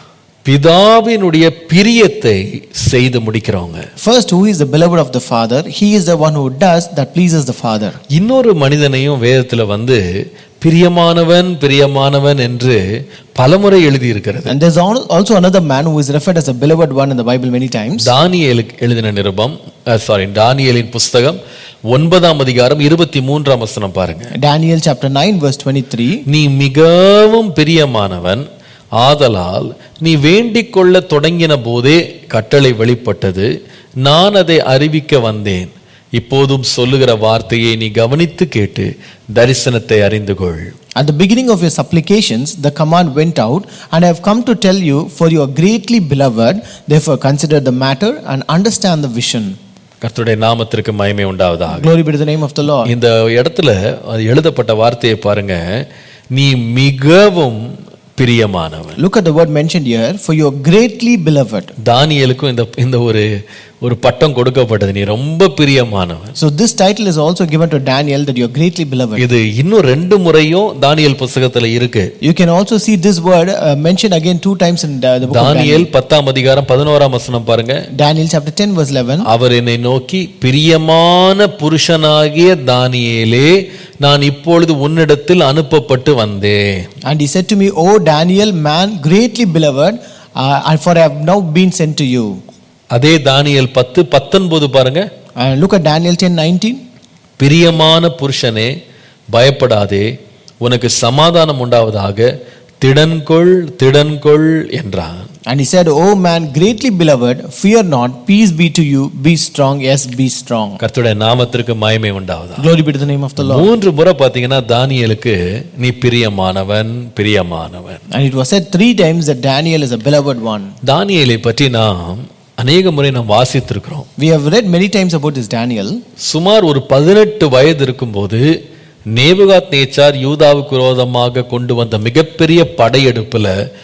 பிதாவினுடைய பிரியத்தை செய்து முடிக்கிறவங்க First, who is the beloved of the Father? He is the one who does that pleases the Father. இன்னொரு மனிதனையும் வேதத்துல வந்து பிரியமானவன் பிரியமானவன் என்று பலமுறை எழுதியிருக்கிறது And there's al- also another man who is referred as a beloved one in the Bible many times. தானியேலுக்கு எழுதின நிருபம் சாரி தானியேலின் புஸ்தகம் ஒன்பதாம் அதிகாரம் இருபத்தி மூன்றாம் வசனம் பாருங்க Daniel chapter 9, verse 23. நீ மிகவும் பிரியமானவன் ஆதலால் நீ வேண்டிக் கொள்ள தொடங்கின போதே கட்டளை வெளிப்பட்டது நான் அதை அறிவிக்க வந்தேன் இப்போதும் சொல்லுகிற வார்த்தையை நீ கவனித்து கேட்டு தரிசனத்தை அறிந்து கொள் At the beginning of your supplications, the command went out, and I have come to tell you, for you are greatly beloved. Therefore, consider the matter and understand the vision. கர்த்தருடைய நாமத்திற்கு மகிமை உண்டாவதாக Glory be to the name of the Lord. இந்த இடத்துல அது எழுதப்பட்ட வார்த்தையை பாருங்க நீ மிகவும் பிரியமானவன் Look at the word mentioned here, for you are greatly beloved. தானியேலுக்கும் இந்த இந்த ஒரு ஒரு பட்டம் கொடுக்கப்பட்டது நீ ரொம்ப பிரியமானவன் So, this title is also given to Daniel that you are greatly beloved. இது இன்னும் ரெண்டு முறையும் தானியேல் புஸ்தகத்துல இருக்கு You can also see this word uh, mentioned again two times in the, the book of Daniel. தானியேல் பத்தாம் அதிகாரம் பதினோராம் வசனம் பாருங்க Daniel chapter 10, verse 11. அவர் என்னை நோக்கி பிரியமான புருஷனாகிய தானியேலே நான் இப்பொழுது உன்னிடத்தில் அனுப்பப்பட்டு வந்தேன் And he said to me, O Daniel, man greatly beloved, uh, and for I have now been sent to you. அதே தானியேல் பத்து பத்தொன்பது பாருங்க And look at Daniel 10 19. பிரியமான புருஷனே பயப்படாதே உனக்கு சமாதானம் உண்டாவதாக திடன்கொள் திடன்கொள் என்றான் And he said, O man greatly beloved, fear not, peace be to you, be strong, yes, be strong. கர்த்தருடைய நாமத்திற்கு மகிமை உண்டாவதா Glory be to the name of the Lord. மூன்று முறை பாத்தீங்கன்னா தானியேலுக்கு நீ பிரியமானவன் பிரியமானவன் And it was said three times that Daniel is a beloved one. தானியேலை பற்றி நாம் அநேக முறை நாம் வாசித்திருக்கிறோம் We have read many times about this Daniel. சுமார் ஒரு பதினெட்டு வயது இருக்கும்போது நேபுகாத் நேச்சார் யூதாவுக்கு விரோதமாக கொண்டு வந்த மிகப்பெரிய படையெடுப்புல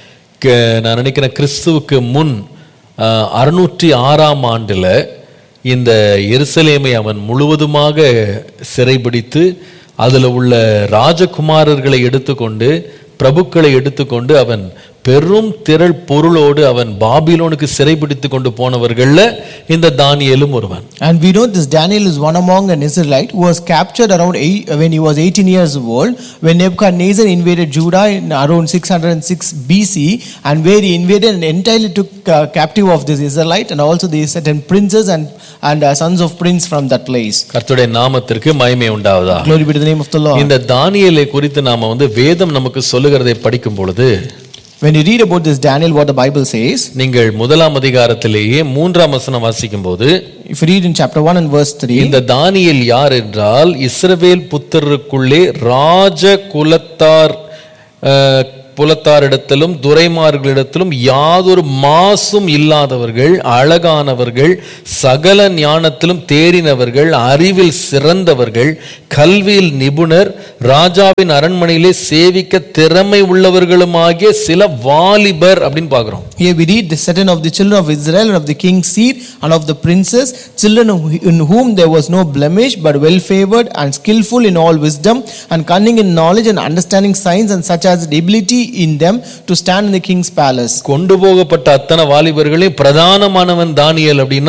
க- நான் நினைக்கிறேன் கிறிஸ்துவுக்கு முன் அஹ், அறுநூற்றி ஆறாம் ஆண்டுல இந்த எருசலேமை அவன் முழுவதுமாக சிறைபிடித்து அதுல உள்ள ராஜகுமாரர்களை எடுத்துக்கொண்டு பிரபுக்களை எடுத்துக்கொண்டு அவன் பெரும் திரள் பொருளோடு அவன் பாபிலோனுக்கு சிறைபிடித்து கொண்டு போனவர்கள்ல இந்த தானியேலும் ஒருவன் And we know this Daniel is one among an Israelite who was captured around eight, when he was 18 years old when Nebuchadnezzar invaded Judah in around 606 BC and where he invaded and entirely took uh, captive of this Israelite and also the certain princes and, and uh, sons of prince from that place. கர்த்தருடைய நாமத்திற்கு மகிமை உண்டாவதா Glory be to the name of the Lord. இந்த தானியேலை குறித்து நாம வந்து வேதம் நமக்கு சொல்லுகிறதை படிக்கும் பொழுது When you read about this Daniel, what the Bible says, நீங்கள் முதலாம் அதிகாரத்திலேயே மூன்றாம் வசனம் வாசிக்கும் போது if you read in chapter 1 and verse 3, இந்த தானியேல் யார் என்றால் இஸ்ரவேல் புத்தருக்குள்ளே ராஜ குலத்தார் அஹ், புலத்தாரிடத்திலும் துரைமார்களிடத்திலும் யாதொரு மாசும் இல்லாதவர்கள் அழகானவர்கள் சகல ஞானத்திலும் தேறினவர்கள் அறிவில் சிறந்தவர்கள் கல்வியில் நிபுணர் ராஜாவின் அரண்மனையிலே சேவிக்க திறமை உள்ளவர்களுமாகிய சில வாலிபர் அப்படின்னு பார்க்கிறோம் Here we read the certain of the children of Israel and of the king's seed and of the princes, children who- in whom there was no blemish, but well favored and skillful in all wisdom, and cunning in knowledge and understanding science, and such as the ability in them to stand in the king's palace. கொண்டு போகப்பட்ட அத்தனை வாலிபர்களையும் பிரதானமானவன் தானியேல் அப்படின்னா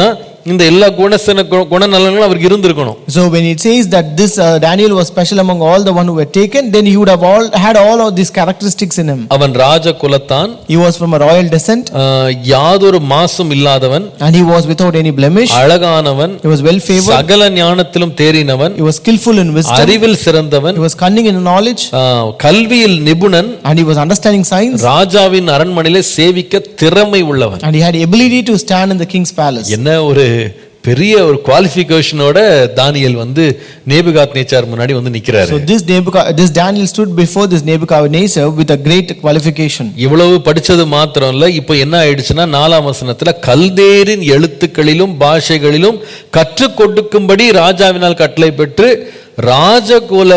இந்த எல்லா குணசன கு- குணநலங்களும் அவருக்கு இருந்திருக்கணும் So when it says that this uh, Daniel was special among all the one who were taken, then he would have all had all of these characteristics in him. அவன் ராஜ குலத்தான் He was from a royal descent, ஆஹ், யாதொரு மாசும் இல்லாதவன் and he was without any blemish. அழகானவன் He was well favored. சகல ஞானத்திலும் தேறினவன் He was skillful in wisdom. அறிவில் சிறந்தவன் He was cunning in knowledge, ஆஹ், கல்வியில் நிபுணன் and he was understanding science, ராஜாவின் அரண்மனையிலே சேவிக்க திறமை உள்ளவன் and he had ability to stand in the king's palace. என்ன ஒரு பெரிய ஒரு குவாலிஃபிகேஷனோட தானியேல் வந்து நேபுகாத் நேச்சார் முன்னாடி வந்து நிக்கிறாரு So this Nebuchad- this Daniel stood before this Nebuchadnezzar with a great qualification. இவ்வளவு படிச்சது மாத்திரம் இல்ல இப்ப என்ன ஆயிடுச்சுன்னா நாலாம் வசனத்துல கல்தேரின் எழுத்துக்களிலும் பாஷைகளிலும் கற்றுக் கொடுக்கும்படி ராஜாவினால் கட்டளை பெற்று ராஜகுல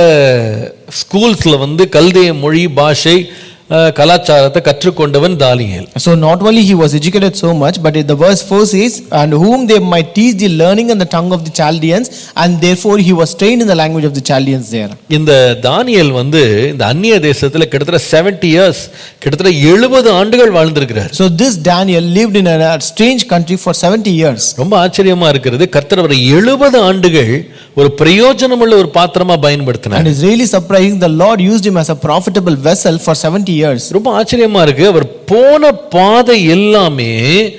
ஸ்கூல்ஸ்ல வந்து கல்தேய மொழி பாஷை அஹ், கலாச்சாரத்தை கற்றுக்கொண்டவன் தானியேல் So not only he was educated so much, but the verse 4 says, and whom they might teach the learning and the tongue of the Chaldeans, and therefore he was trained in the language of the Chaldeans there. இந்த தானியேல் வந்து இந்த அந்நிய தேசத்துல கிட்டத்தட்ட 70 years கிட்டத்தட்ட எழுபது ஆண்டுகள் வாழ்ந்திருக்கிறார் So this Daniel lived in a, a strange country for 70 years. ரொம்ப ஆச்சரியமா இருக்கிறது கர்த்தர் அவரை எழுபது ஆண்டுகள் ஒரு பிரயோஜனமுள்ள ஒரு பாத்திரமா பயன்படுத்தினார் And it's really surprising the Lord used him as a profitable vessel for 70 years. ரொம்ப ஆச்சரியமா இருக்கு அவர் போன பாதை எல்லாமே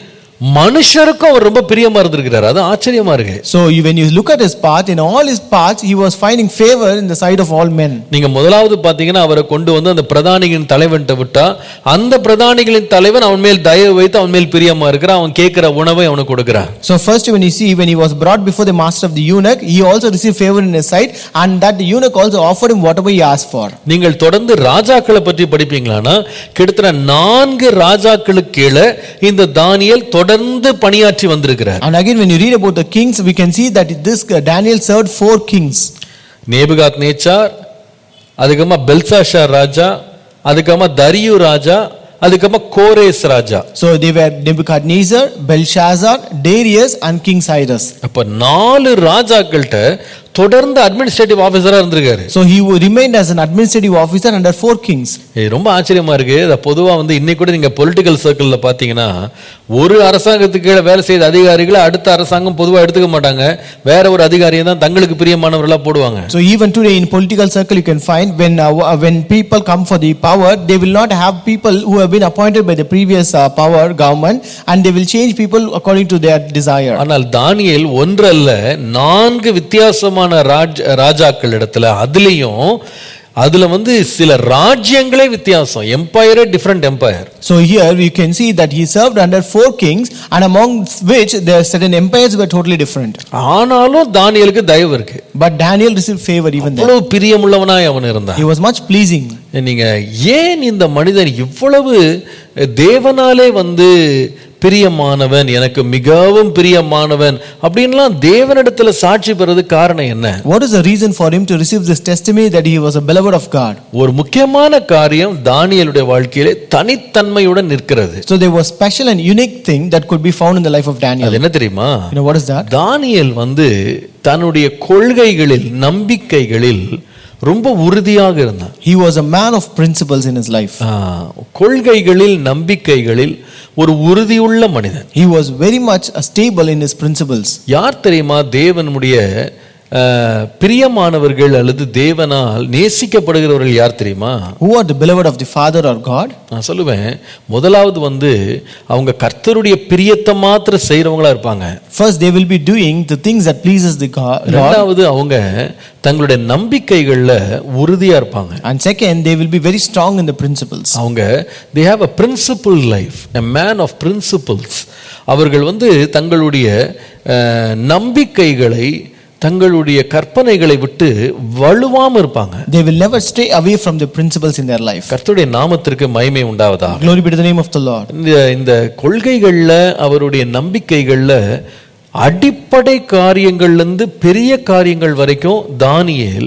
மனுஷருக்கும் அவர் ரொம்ப பிரியமா இருந்திருக்கிறார் அது ஆச்சரியமா இருக்கு So you- when you look at his path, in all his paths, he was finding favor in the sight of all men. நீங்க முதலாவது பாத்தீங்கன்னா அவரை கொண்டு வந்து அந்த பிரதானிகளின் தலைவன்ட்ட விட்டா அந்த பிரதானிகளின் தலைவன் அவன் மேல் தயவு வைத்து அவன் மேல் பிரியமா இருக்கிறான் அவன் கேட்கிற உணவை அவனுக்கு கொடுக்கிறான் So first when you see, when he was brought before the master of the eunuch, he also received favor in his sight, and that the eunuch also offered him whatever he asked for. நீங்கள் தொடர்ந்து ராஜாக்களை பற்றி படிப்பீங்களானா கிட்டத்தட்ட நான்கு ராஜாக்களுக்கு கீழே இந்த தானியேல் தொடர்ந்து பணியாற்றி வந்திருக்கிறார் And again, when you read about the kings, we can see that this uh, Daniel served four kings. நேபுகாத் நேச்சார் அதுக்கப்புறமா பெல்சாஷார் ராஜா அதுக்கப்புறமா தரியு ராஜா அதுக்கப்புறமா கோரேஸ் ராஜா So they were Nebuchadnezzar, Belshazzar, Darius, and King Cyrus. அப்ப நாலு ராஜாக்கள்கிட்ட தொடர்ந்து அட்மினிஸ்ட்ரேட்டிவ் ஆபீசரா இருந்திருக்காரு So he remained as an administrative officer under four kings. இது ரொம்ப ஆச்சரியமா இருக்கு இத பொதுவா வந்து இன்னைக்கு கூட நீங்க பொலிட்டிக்கல் சர்க்கிள்ல பாத்தீங்கன்னா ஒரு அரசாங்கத்துக்கு கீழே வேலை செய்த அதிகாரிகளை அடுத்த அரசாங்கம் பொதுவா எடுத்துக்க மாட்டாங்க வேற ஒரு அதிகாரியை தான் தங்களுக்கு பிரியமானவர்களா போடுவாங்க So even today in political circle, you can find when uh, w- when people come for the power, they will not have people who have been appointed by the previous uh, power government, and they will change people according to their desire. ஆனால் தானியேல் ஒன்றல்ல நான்கு வித்தியாசமான ராஜ் ராஜாக்கள் இடத்துல அதுலயும் அதுல வந்து சில ராஜ்யங்களே வித்தியாசம் எம்பையரே different empire So here you can see that he served under four kings, and among which there are certain empires were totally different. ஆனாலும் தானியேலுக்கு தயவு இருக்கு But Daniel received favor even there. அவ்வளவு பிரியமுள்ளவனாய் அவன் இருந்தான் He was much pleasing. நீங்க ஏன் இந்த மனிதன் இவ்வளவு தேவனாலே வந்து பிரியமானவன் எனக்கு மிகவும் பிரியமானவன் அப்படின்லாம் தேவனிடத்துல சாட்சி பெறது காரணம் என்ன What is the reason for him to receive this testimony that he was a beloved of God? ஒரு முக்கியமான காரியம் தானியேலுடைய வாழ்க்கையிலே தனித்தன்மையுடன் நிற்கிறது So there was special and unique thing that could be found in the life of Daniel. அது என்ன தெரியுமா You know what is that? தானியேல் வந்து தன்னுடைய கொள்கைகளில் நம்பிக்கைகளில் ரொம்ப உறுதியாக இருந்தான் He was a man of principles in his life. ஆ, கொள்கைகளில் நம்பிக்கைகளில் ஒரு உறுதியுள்ள மனிதன் He was very much uh, stable in his principles. யார் தெரியுமா தேவனுடைய அஹ், பிரியமானவர்கள் அல்லது தேவனால் நேசிக்கப்படுகிறவர்கள் யார் தெரியுமா Who are the beloved of the Father or God? நான் சொல்லுவேன் முதலாவது வந்து அவங்க கர்த்தருடைய பிரியத்தை மாத்திரம் செய்றவங்களா இருப்பாங்க First, they will be doing the things that pleases the God. God. ரெண்டாவது அவங்க தங்களுடைய நம்பிக்கைகள்ல உறுதியா இருப்பாங்க And second, they will be very strong in the principles. அவங்க they have a principle life a man of principles அவர்கள் வந்து தங்களுடைய அஹ், நம்பிக்கைகளை தங்களுடைய கற்பனைகளை விட்டு வலுவாம இருப்பாங்க They will never stray away from the principles in their life. கர்த்தருடைய நாமத்திற்கு மகிமை உண்டாவதா Glory be to the name of the Lord. இந்த இந்த கொள்கைகள்ல அவருடைய நம்பிக்கைகள்ல அடிப்படை காரியங்கள்ல இருந்து பெரிய காரியங்கள் வரைக்கும் தானியேல்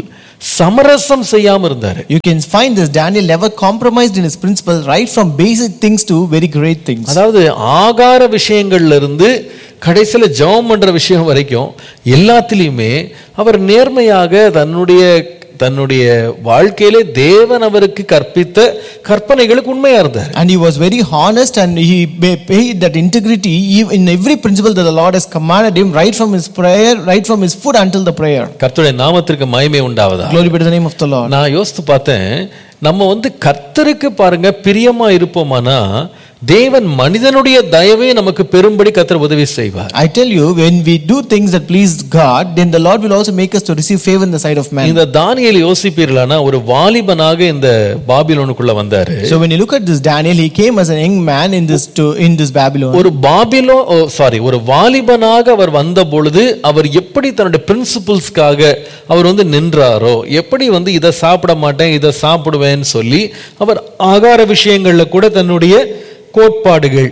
சமரசம் செய்யாம இருந்தாரு You can find this Daniel never compromised in his principles, right from basic things to very great things. அதாவது ஆகார விஷயங்கள்ல இருந்து கடைசியில ஜெபம் பண்ற விஷயம் வரைக்கும் எல்லாத்திலையுமே அவர் நேர்மையாக தன்னுடைய தன்னுடைய வாழ்க்கையிலே தேவன் அவருக்கு கற்பித்த கற்பனைகளுக்கு உண்மையா இருந்தார் And he was very honest and he ba- paid that integrity ev- in every principle that the Lord has commanded him, right from his prayer, right from his food until the prayer. கர்த்தருடைய நாமத்திற்கு மகிமை உண்டாவதா Glory be to the name of the Lord. நான் யோசித்து பார்த்தேன் நம்ம வந்து கர்த்தருக்கு பாருங்க பிரியமா இருப்போமானா தேவன் மனிதனுடைய தயவை நமக்கு பெரும்படி கர்த்தர் உதவி செய்வார் I tell you, when we do things that please God, then the Lord will also make us to receive favor in the sight of man. இந்த தானியேல் யோசிப்பீர்களானா ஒரு வாலிபனாக இந்த பாபிலோனுக்குள்ள வந்தாரு So when you look at this Daniel, he came as a young man in this to in this Babylon. ஒரு பாபிலோ sorry ஒரு வாலிபனாக அவர் வந்த பொழுது அவர் எப்படி தன்னுடைய பிரின்சிபல்ஸ்க்காக அவர் வந்து நின்றாரோ எப்படி வந்து இதை சாப்பிட மாட்டேன் இதை சாப்பிடுவேன்னு சொல்லி அவர் ஆகார விஷயங்கள்ல கூட தன்னுடைய கோட்பாடுகள்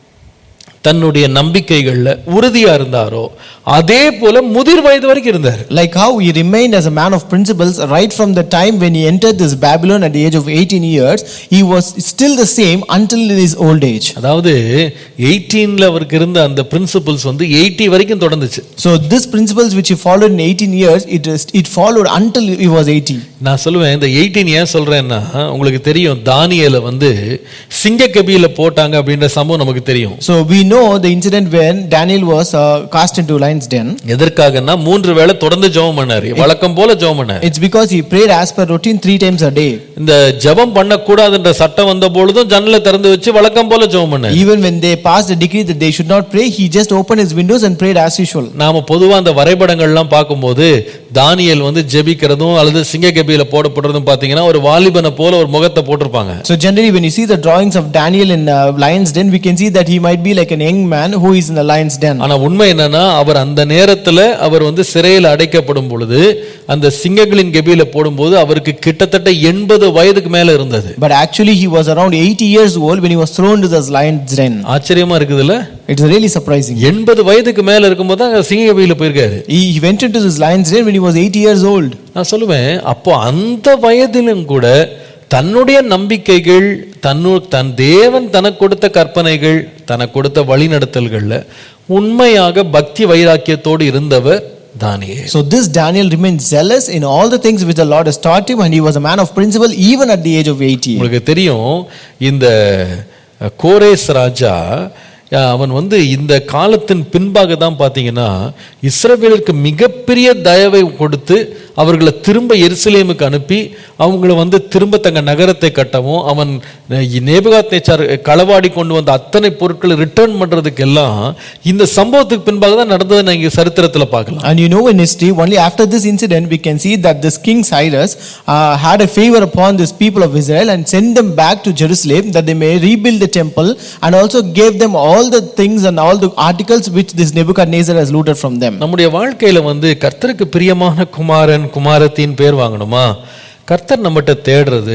தன்னுடைய நம்பிக்கைகள்ல உறுதியா இருந்தாரோ அதே போல முதிர் வயது வரைக்கும் இருந்தார் Like how he remained as a man of principles right from the time when he entered this Babylon at the age of 18 years, he was still the same until his old age. அதாவது எயிட்டீன்ல அவருக்கு இருந்த அந்த principles வந்து eighty வரைக்கும் தொடர்ந்துச்சு So this principles which he followed in 18 years, it is, it followed until he was 80. நான் சொல்லுவேன் இந்த eighteen ஏன் சொல்றேன்னா உங்களுக்கு தெரியும் தானியேல வந்து சிங்கக்கபியில போட்டாங்க அப்படின்ற சம்பவம் நமக்கு தெரியும் So we know the incident when Daniel was uh, cast into lion's den. எதற்காகன்னா மூன்று வேளை தொடர்ந்து ஜெபம் பண்ணாரு வழக்கம் போல ஜெபம் பண்ணாரு It's because he prayed as per routine three times a day. இந்த ஜெபம் பண்ணக்கூடாதுன்ற சட்டம் வந்த பொழுதும் ஜன்னலை திறந்து வச்சு வழக்கம் போல ஜெபம் பண்ணாரு Even when they passed a decree that they should not pray, he just opened his windows and prayed as usual. நாம பொதுவா அந்த வரைபடங்கள்லாம் பார்க்கும்போது தானியேல் வந்து ஜெபிக்கிறதும் அல்லது சிங்கக்கபியில போடப்படுறதும் பாத்தீங்கன்னா ஒரு வாலிபனை போல ஒரு முகத்தை போட்டிருப்பாங்க So generally, when you see the drawings of Daniel in uh, lion's den, we can see that he might be like an young man who is in the lion's den. ஆனா உண்மை என்னன்னா அவர் அந்த நேரத்துல அவர் வந்து சிறையில் அடைக்கப்படும் பொழுது அந்த சிங்கங்களின் கெபியில போடும்போது அவருக்கு கிட்டத்தட்ட எண்பது வயதுக்கு மேல இருந்தது But actually, he was around 80 years old when he was thrown to the lion's den. ஆச்சரியமா இருக்குதுல்ல It's really surprising. எண்பது வயதுக்கு மேல இருக்கும்போது தான் சிங்க கெபியில போயிருக்காரு He, he went into this lion's den when he was 80 years old. நான் சொல்லுவேன் அப்போ அந்த வயதிலும் கூட தன்னுடைய நம்பிக்கைகள் தன்னு தன் தேவன் தனக்கு கொடுத்த கற்பனைகள் தனக்கு கொடுத்த வழிநடத்தல்கள்ல உண்மையாக பக்தி வைராக்கியத்தோடு இருந்தவர் தானியே So this Daniel remained zealous in all the things which the Lord has taught him, and he was a man of principle even at the age of 80. உங்களுக்கு தெரியும் இந்த அஹ், கோரேஸ் ராஜா அஹ், அவன் வந்து இந்த காலத்தின் பின்பாக தான் பார்த்தீங்கன்னா இஸ்ரவேலுக்கு மிகப்பெரிய தயவை கொடுத்து அவர்களை திரும்ப எருசலேமுக்கு அனுப்பி அவங்கள வந்து திரும்ப தங்க நகரத்தை கட்டவும் அவன் நேபுகாத் நேச்சார் களவாடி கொண்டு வந்த அத்தனை பொருட்களை ரிட்டர்ன் பண்றதுக்கெல்லாம் இந்த சம்பவத்துக்கு பின்பாக தான் நடந்ததை நீங்க சரித்திரத்துல பார்க்கலாம் And you know in history, only after this incident, we can see that this king Cyrus uh, had a favor upon this people of Israel and sent them back to Jerusalem that they may rebuild the temple and also gave them all the things and all the articles which this Nebuchadnezzar has looted from them. நம்முடைய வாழ்க்கையில வந்து கர்த்தருக்கு பிரியமான குமாரன் குமாரத்தின் பேர் வாங்கணுமா கர்த்தர் நம்மகிட்ட தேடுறது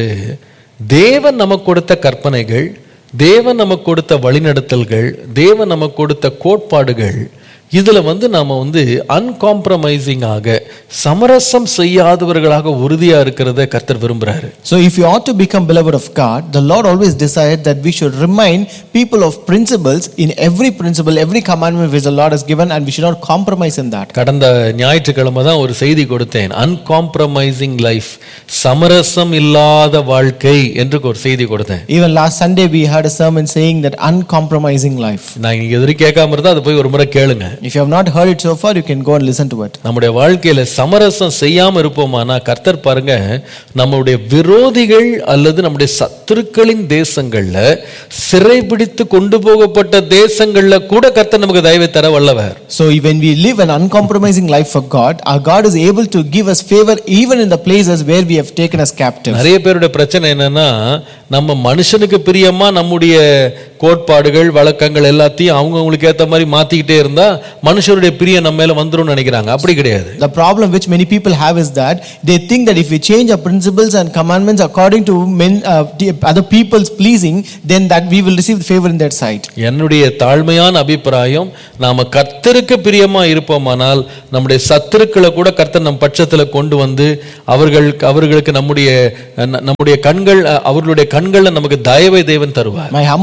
தேவன் நமக்கு கொடுத்த கற்பனைகள் தேவன் நமக்கு கொடுத்த வழிநடத்தல்கள் தேவன் நமக்கு கொடுத்த கோட்பாடுகள் இதுல வந்து நாம வந்து அன்காம்ப்ரமைசிங்காக சமரசம் செய்யாதவர்களாக உறுதியா இருக்கிறத கர்த்தர் விரும்புறாரு So, if you ought to become beloved of God, the Lord always desired that we should remain people of principles in every principle, every commandment which the Lord has given, and we should not compromise in that. கடந்த ஞாயிற்றுக்கிழமை தான் ஒரு செய்தி கொடுத்தேன் uncompromising life சமரசம் இல்லாத வாழ்க்கை என்று ஒரு செய்தி கொடுத்தேன் Even last Sunday, we had a sermon saying that uncompromising life. நான் நீங்க எதிரி கேட்காம இருந்தா அதை போய் ஒரு முறை கேளுங்க If you have not heard it so far, you can go and listen to it. நம்முடைய வாழ்க்கையில சமரசம் செய்யாம இருப்போமானா கர்த்தர் பாருங்க நம்முடைய விரோதிகள் அல்லது நம்முடைய சத்துருக்களின் தேசங்கள்ல சிறைபிடித்து கொண்டு போகப்பட்ட தேசங்கள்ல கூட கர்த்தர் நமக்கு தயவை தர வல்லவர் So, when we live an uncompromising life for God, our God is able to give us favor even in the places where we have taken us captive. நிறைய பேருடைய பிரச்சனை என்னன்னா நம்ம மனுஷனுக்கு பிரியமா நம்முடைய கோட்பாடுகள் வழக்கங்கள் எல்லாத்தையும் அவங்கவுங்களுக்கு ஏத்த மாதிரி மாத்திக்கிட்டே இருந்தா மனுஷருடைய பிரியம் நம்ம மேல வந்துரும்னு நினைக்கிறாங்க அப்படி கிடையாது The problem which many people have is that they think that if we change our principles and commandments according to men, uh, the other people's pleasing, then that we will receive favor in their sight. என்னுடைய தாழ்மையான அபிப்பிராயம் நாம கர்த்தருக்கு பிரியமா இருப்போமானால் நம்முடைய சத்துருக்களை கூட கர்த்தர் நம் பட்சத்துல கொண்டு வந்து அவர்கள் அவர்களுக்கு நம்முடைய ந- நம்முடைய கண்கள் அஹ், அவர்களுடைய கண்கள்ல நமக்கு தயவை தேவன் தருவார் My humble opinion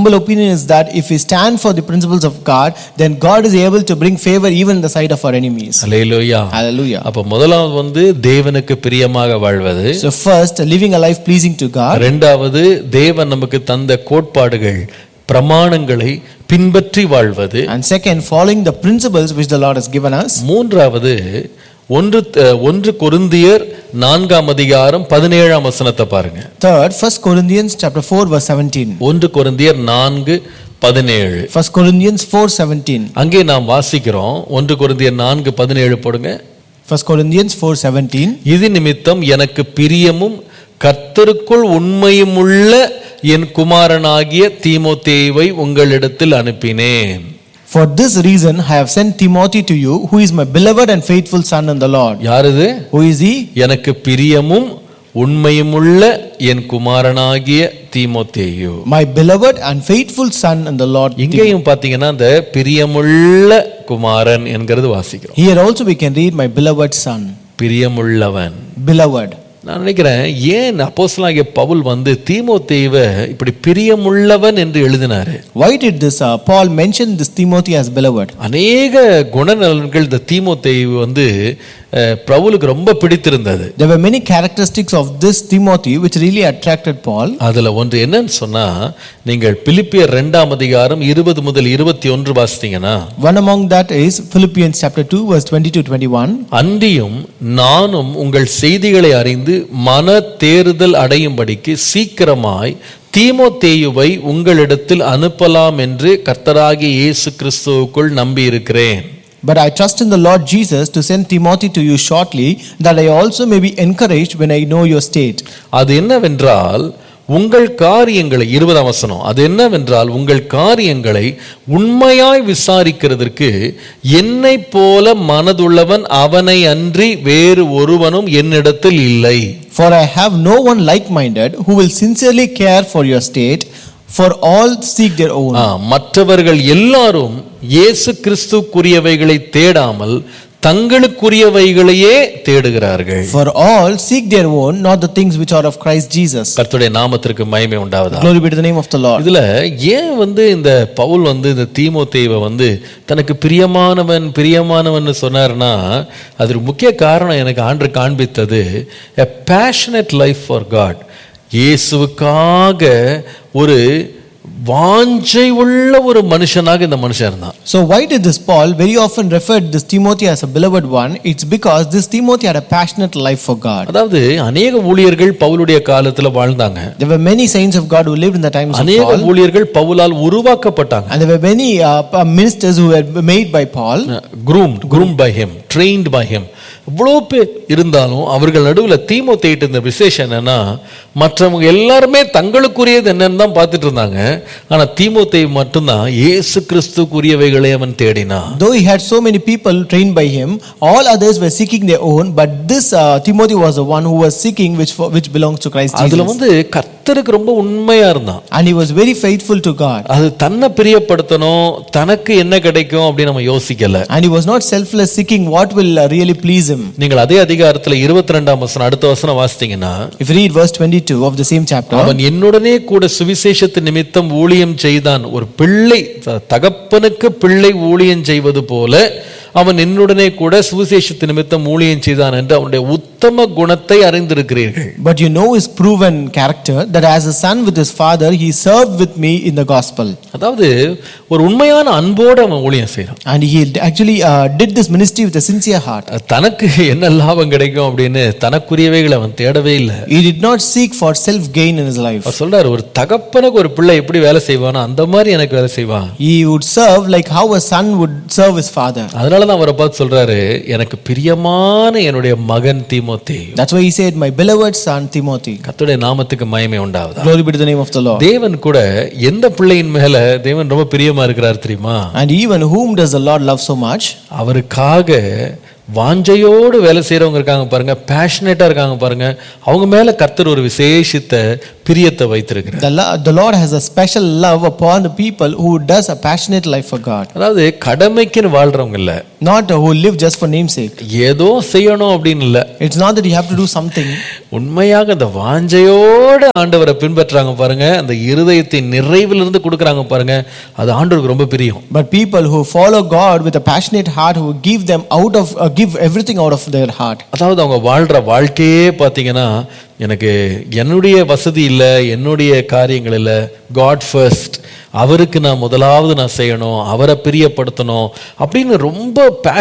opinion is that if we stand for the principles of God, then God is able to bring favor even in the sight of our enemies. Hallelujah Hallelujah. அப்ப முதலாவது வந்து தேவனுக்கு பிரியமாக வாழ்வது So, first, living a life pleasing to God. ரெண்டாவது தேவன் நமக்கு தந்த கோட்பாடுகள் பிரமாணங்களை பின்பற்றி வாழ்வது And second, following the principles which the Lord has given us. மூன்றாவது ஒன்று அஹ், ஒன்று கொருந்தியர் நான்காம் அதிகாரம் பதினேழாம் வசனத்தை பாருங்க Third, 1 Corinthians chapter 4, verse 17. ஒன்று கொருந்தியர் நான்கு பதினேழு 1 Corinthians 4, 17. அங்கே நாம் வாசிக்கிறோம் ஒன்று கொருந்தியர் நான்கு பதினேழு போடுங்க 1 Corinthians 4, 17. இது நிமித்தம் எனக்கு பிரியமும் கர்த்தருக்குள் உண்மையுமுள்ள என் குமாரனாகிய தீமோத்தேவை உங்களிடத்தில் அனுப்பினேன் For this reason, I have sent Timothy to you, who is my beloved and faithful son in the Lord. யாருது Who is he? எனக்கு பிரியமும் உண்மையுமுள்ள என் குமாரனாகிய தீமோத்தேயு My beloved and faithful son in the Lord. இங்கேயும் பாத்தீங்கன்னா அந்த பிரியமுள்ள குமாரன் என்கிறது வாசிக்கிறோம் Here also we can read, my beloved son. பிரியமுள்ளவன் Beloved. நான் நினைக்கிறேன் ஏன் அப்போஸ்தலனாகிய பவுல் வந்து தீமோத்தேயுவை இப்படி பிரியமுள்ளவன் என்று எழுதினாரு Why did this uh, Paul mention this Timothy as beloved? அநேக குணநலன்கள் இந்த தீமோத்தேயு வந்து அஹ், பவுலுக்கு ரொம்ப பிடித்திருந்தது There were many characteristics of this Timothy which really attracted Paul. அதுல ஒன்று என்னன்னு சொன்னா நீங்கள் பிலிப்பியர் ரெண்டாம் அதிகாரம் இருபது முதல் இருபத்தி ஒன்று வாசித்தீங்கன்னா One among that is Philippians chapter 2, verse 20 to 21. அன்றியும் நானும் உங்கள் செய்திகளை அறிந்து மன தேறுதல் அடையும்படிக்கு சீக்கிரமாய் தீமோத்தேயுவை உங்களிடத்தில் அனுப்பலாம் என்று கர்த்தராகிய இயேசு கிறிஸ்துவுக்குள் நம்பியிருக்கிறேன் But I trust in the Lord Jesus to send Timothy to you shortly, that I also may be encouraged when I know your state. அது என்னவென்றால் உங்கள் காரியங்களை இருபதாம் வசனம் அது என்னவென்றால் உங்கள் காரியங்களை உண்மையாய் விசாரிக்கிறதற்கு என்னை போல மனதுள்ளவன் அவனை அன்றி வேறு ஒருவனும் என்னிடத்தில் இல்லை For I have no one like minded who will sincerely care for your state, for all seek their own. ஆ, மற்றவர்கள் எல்லாரும் இயேசு கிறிஸ்துக்குரியவைகளை தேடாமல் தங்களுக்குரியவைகளையே தேடுகிறார்கள் For all seek their own, not the things which are of Christ Jesus. கர்த்தருடைய நாமத்திற்கு மகிமை உண்டாவதா Glory be to the name of the Lord. இதுல ஏன் வந்து இந்த பவுல் வந்து இந்த தீமோத்தேவை வந்து தனக்கு பிரியமானவன் பிரியமானவன் சொன்னார்னா அது முக்கிய காரணம் எனக்கு ஆண்டு காண்பித்தது a passionate life for God இயேசுவுக்காக ஒரு வாஞ்சை உள்ள ஒரு மனுஷனாக இந்த மனுஷன் இருந்தான் So why did this Paul very often referred this Timothy as a beloved one? It's because this Timothy had a passionate life for God. அதாவது அநேக ஊழியர்கள் பவுலுடைய காலத்துல வாழ்ந்தாங்க There were many saints of God who lived in the times of அநேக Paul, ஊழியர்கள் பவுலால் உருவாக்கப்பட்டாங்க and there were many uh, p- ministers who were made by Paul. groomed groomed by him trained by him இவ்வளோ பேர் இருந்தாலும் அவர்கள் நடுவில் தீமோத்தேயிட்டு இந்த விசேஷம் என்னன்னா மற்றவங்க எல்லாருமே தங்களுக்குரியது என்னன்னு தான் பார்த்துட்டு இருந்தாங்க ஆனா தீமோத்தேய் மட்டும்தான் இயேசு கிறிஸ்துக்குரியவைகளை அவன் தேடினான் Though he had so many people trained by him, all others were seeking their own, but this uh, Timothy was the one who was seeking which for, which belongs to Christ அதுல Jesus. வந்து கர்த்தருக்கு ரொம்ப உண்மையா இருந்தான் And he was very faithful to God. அது தன்னை பிரியப்படுத்தணும் தனக்கு என்ன கிடைக்கும் அப்படின்னு நம்ம யோசிக்கல And he was not selfless seeking what will uh, really please him. நீங்கள் அதே அதிகாரத்துல இருபத்தி ரெண்டாம் வசனம் அடுத்த வசனம் வாசித்தீங்கன்னா If you read verse 22 of the same chapter, அவன் என்னுடனே கூட சுவிசேஷத்து நிமித்தம் ஊழியம் செய்தான் ஒரு பிள்ளை த- தகப்பனுக்கு பிள்ளை ஊழியம் செய்வது போல அவன் என்னுடனே கூட சுவிசேஷத்து நிமித்தம் ஊழியம் செய்தான் என்று அவனுடைய உத்தம குணத்தை அறிந்திருக்கிறீர்கள் but you know his proven character that as a son with his father, he served with me in the gospel. அதாவது ஒரு உண்மையான அன்போடு அவன் ஊழியம் செய்யறான் And he actually uh, did this ministry with a sincere heart. தனக்கு என்ன லாபம் கிடைக்கும் அப்படின்னு தனக்குரியவைகளை அவன் தேடவே இல்லை He did not seek for self gain in his life. அவர் சொல்றாரு ஒரு தகப்பனுக்கு ஒரு பிள்ளை எப்படி வேலை செய்வானோ அந்த மாதிரி எனக்கு வேலை செய்வான் He would serve like how a son would serve his father. அதனால தான் அவரை பார்த்து சொல்றாரு எனக்கு பிரியமான என்னுடைய மகன் தீமோத்தே That's why he said, My beloved son Timothy. கர்த்தருடைய நாமத்துக்கு மகிமை உண்டாவதா Glory be to the name of the Lord. தேவன் கூட எந்த பிள்ளையின் மேல தேவன் ரொம்ப பிரியமா இருக்கிறார் தெரியுமா And even whom does the Lord love so much? அவருக்காக வாஞ்சையோடு வேலை செய்றவங்க இருக்காங்க பாருங்க பேஷனேட்டா இருக்காங்க பாருங்க அவங்க மேல கர்த்தர் ஒரு விசேஷித்த பிரியத்தை வைத்திருக்கிறார் The, lo- the Lord has a special love upon the people who does a passionate life for God, அதாவது கடமைக்குன்னு வாழ்றவங்க இல்ல not who live just for namesake. ஏதோ செய்யணும் அப்படின்னு இல்ல It's not that you have to do something. உண்மையாக அந்த வாஞ்சையோட ஆண்டவரை பின்பற்றுறாங்க பாருங்க அந்த இருதயத்தின் நிறைவிலிருந்து கொடுக்கறாங்க பாருங்க அது ஆண்டவருக்கு ரொம்ப பிரியம் But people who follow God with a passionate heart, who give them out of, uh, give everything out of their heart. அதாவது அவங்க வாழ்ற வாழ்க்கையே பார்த்தீங்கன்னா எனக்கு என்னுடைய வசதி இல்லை என்னுடைய காரியங்கள் இல்லை காட் ஃபர்ஸ்ட் அவருக்கு நான் முதலாவது நான் செய்யணும் அவரை பிரியப்படுத்தணும் அப்படின்னு ரொம்ப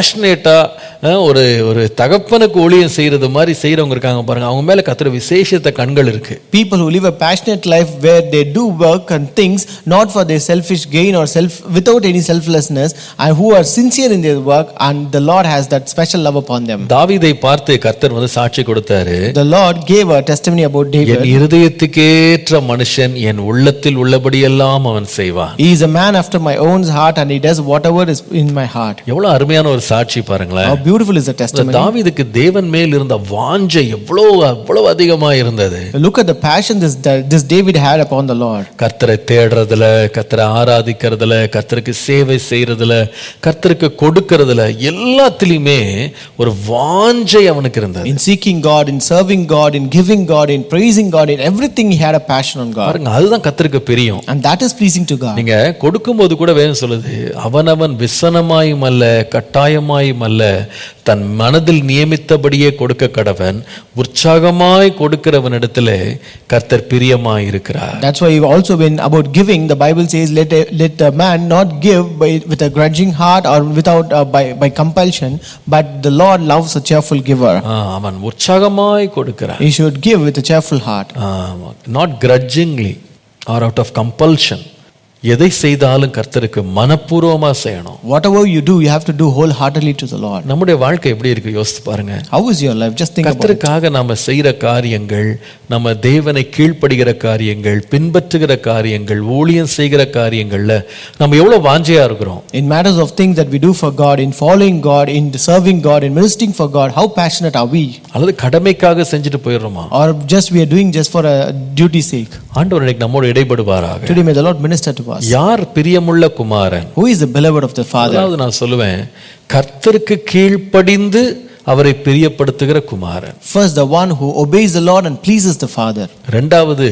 பேஷனேட்டாக ஒரு ஒரு தகப்பனுக்கு ஊழியம் செய்கிறது மாதிரி செய்கிறவங்க இருக்காங்க பாருங்க அவங்க மேலே கத்துற விசேஷத்த கண்கள் இருக்கு People who live a passionate life where they do work and things not for their selfish gain or self without any selflessness, and who are sincere in their work, and the Lord has that special love upon them. தாவீதை பார்த்து கர்த்தர் வந்து சாட்சி கொடுத்தாரு The Lord gave a testimony about N David. இருதயத்துக்கேற்ற மனுஷன் என் உள்ளத்தில் உள்ளபடியெல்லாம் அவன் செய்வான் He is a man after my own heart, and he does whatever is in my heart. எவ்வளவு அருமையான ஒரு சாட்சி பாருங்களேன் How beautiful is the இந்த testimony. தாவீதுக்கு தேவன் மேல் இருந்த வாஞ்சை எவ்வளவு அவ்வளவு அதிகமா இருந்தது Look at the passion this, this David had upon the Lord. கர்த்தரை தேடுறதுல கர்த்தரை ஆராதிக்கிறதுல கர்த்தருக்கு சேவை செய்யறதுல கர்த்தருக்கு கொடுக்கறதுல எல்லாத்துலயுமே ஒரு வாஞ்சை அவனுக்கு இருந்தது In seeking God, in serving God, in giving God, in praising God, in everything, he had a passion on God. பாருங்க அதுதான் கர்த்தருக்கு பிரியம் And that is pleasing to God. நீங்க கொடுக்கும்போது கூட வேணும் சொல்லுது அவனவன் விசனமாயும் அல்ல கட்டாயமாயும் அல்ல தன் மனதில் நியமித்தபடியே கொடுக்க கடவன் உற்சாகமாய் கொடுக்கிறவனிடத்துல கர்த்தர் பிரியமாய் இருக்கிறார் That's why also when about giving, the Bible says, let a, let a man not give by, with a grudging heart or without uh, by, by compulsion, but the Lord loves a cheerful giver. ஆ, அவன் உற்சாகமாய் கொடுக்கிறான் He should give with a cheerful heart. Not grudgingly or out of compulsion எதை செய்தாலும் கர்த்தருக்கு மனப்பூர்வமா செய்யணும் Whatever you do, you have to do wholeheartedly to the Lord. நம்முடைய வாழ்க்கை எப்படி இருக்கு யோசித்து பாருங்க How is your life? Just think about it. கர்த்தருக்காக நாம செய்யற காரியங்கள் நம்ம தேவனை கீழ்ப்படுகிற காரியங்கள் பின்பற்றுகிற காரியங்கள் ஊழியம் செய்கிற காரியங்கள்ல நம்ம எவ்வளவு வாஞ்சையா இருக்கிறோம் In matters of things that we do for God, in following God, in serving God, in ministering for God, how passionate are we? அல்லது கடமைக்காக செஞ்சுட்டு போயிடுறோமா Or just we are doing just for a duty sake? ஆண்டவர் இன்னைக்கு நம்மோடு இடைப்படுவாராக Today may the Lord minister to us. யார் பிரியமுள்ள குமாரன் Who is the beloved of the Father? அதாவது நான் சொல்லுவேன் கர்த்தருக்கு கீழ்ப்படிந்து அவரை பிரியப்படுத்துகிற குமாரன் First, the one who obeys the Lord and pleases the Father. ரெண்டாவது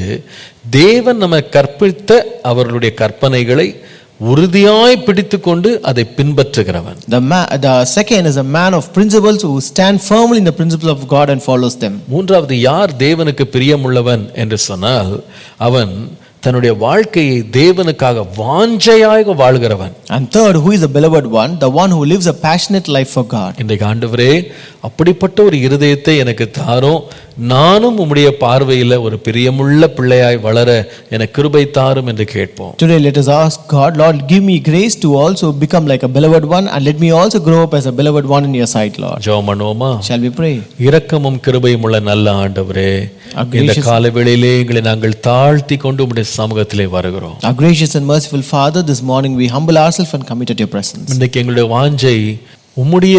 தேவன் நம்ம கற்பித்த அவர்களுடைய கற்பனைகளை உறுதியாய் பிடித்துக்கொண்டு அதை பின்பற்றுகிறவன் The, ma- the second is a man of principles who stand firmly in the principles of God and follows them. மூன்றாவது யார் தேவனுக்கு பிரியமுள்ளவன் என்று சொன்னால் அவன் தன்னுடைய வாழ்க்கையை தேவனுக்காக வாஞ்சையாக வாழ்கிறவன் And third, who is the beloved one? The one who lives a passionate life for God. இன்றைக்கு ஆண்டவரே அப்படிப்பட்ட ஒரு இருதயத்தை எனக்கு தாரும் நானும் உம்முடைய பார்வையில் ஒரு பிரியமுள்ள பிள்ளையாய் வளர எனக்கு கிருபை தாரும் என்று கேட்போம் Today, let us ask God, Lord, give me grace to also become like a beloved one, and let me also grow up as a beloved one in your sight, Lord. ஜெபம் பண்ணுவோமா Shall we pray? இரக்கமும் கிருபையும் உள்ள நல்ல ஆண்டவரே Our இந்த gracious- கால வேளையிலே எங்களை நாங்கள் தாழ்த்தி கொண்டு உம்முடைய சமூகத்திலே வருகிறோம் Our gracious and merciful Father, this morning we humble ourselves and commit at your presence. இன்றைக்கு எங்களுடைய வாஞ்சை உம்முடைய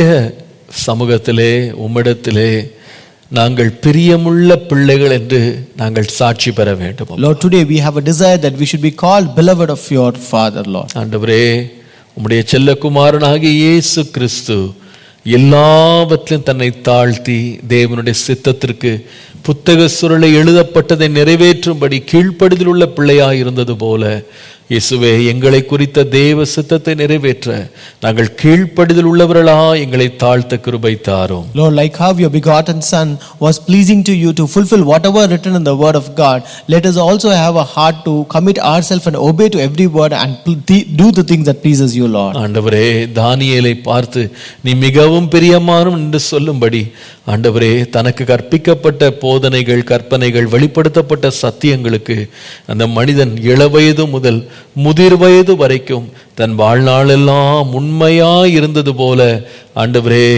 சமூகத்திலே உம்மிடத்திலே நாங்கள் பிரியமுள்ள பிள்ளைகள் என்று நாங்கள் சாட்சி பெற வேண்டும் Lord, today we have a desire that we should be called beloved of your Father, Lord. ஆண்டவரே உம்முடைய செல்லகுமாரனாகிய இயேசு கிறிஸ்து எல்லாவற்றிலும் தன்னை தாழ்த்தி தேவனுடைய சித்தத்திற்கு புத்தக சுருளை எழுதப்பட்டதை நிறைவேற்றும்படி கீழ்ப்படிதல் உள்ள பிள்ளையாய் இருந்தது போல இயேசுவே எங்களை குறித்த தேவ சித்தத்தை நிறைவேற்ற நாங்கள் கீழ்ப்படிதல் உள்ளவர்களா எங்களை தாழ்த்த கிருபை தாரும் Lord, like how your begotten Son was pleasing to you to fulfill whatever written in the Word of God, let us also have a heart to commit ourselves and obey to every word and pl- th- do the things that pleases you, Lord. ஆண்டவரே தானியேலை பார்த்து நீ மிகவும் பிரியமானும் என்று சொல்லும்படி ஆண்டவரே தனக்கு கற்பிக்கப்பட்ட போதனைகள் கற்பனைகள் வெளிப்படுத்தப்பட்ட சத்தியங்களுக்கு அந்த மனிதன் இளவயது முதல் முதிர் வயது வரைக்கும் தன் வாழ்நாளெல்லாம் உண்மையாய் இருந்தது போல ஆண்டவரே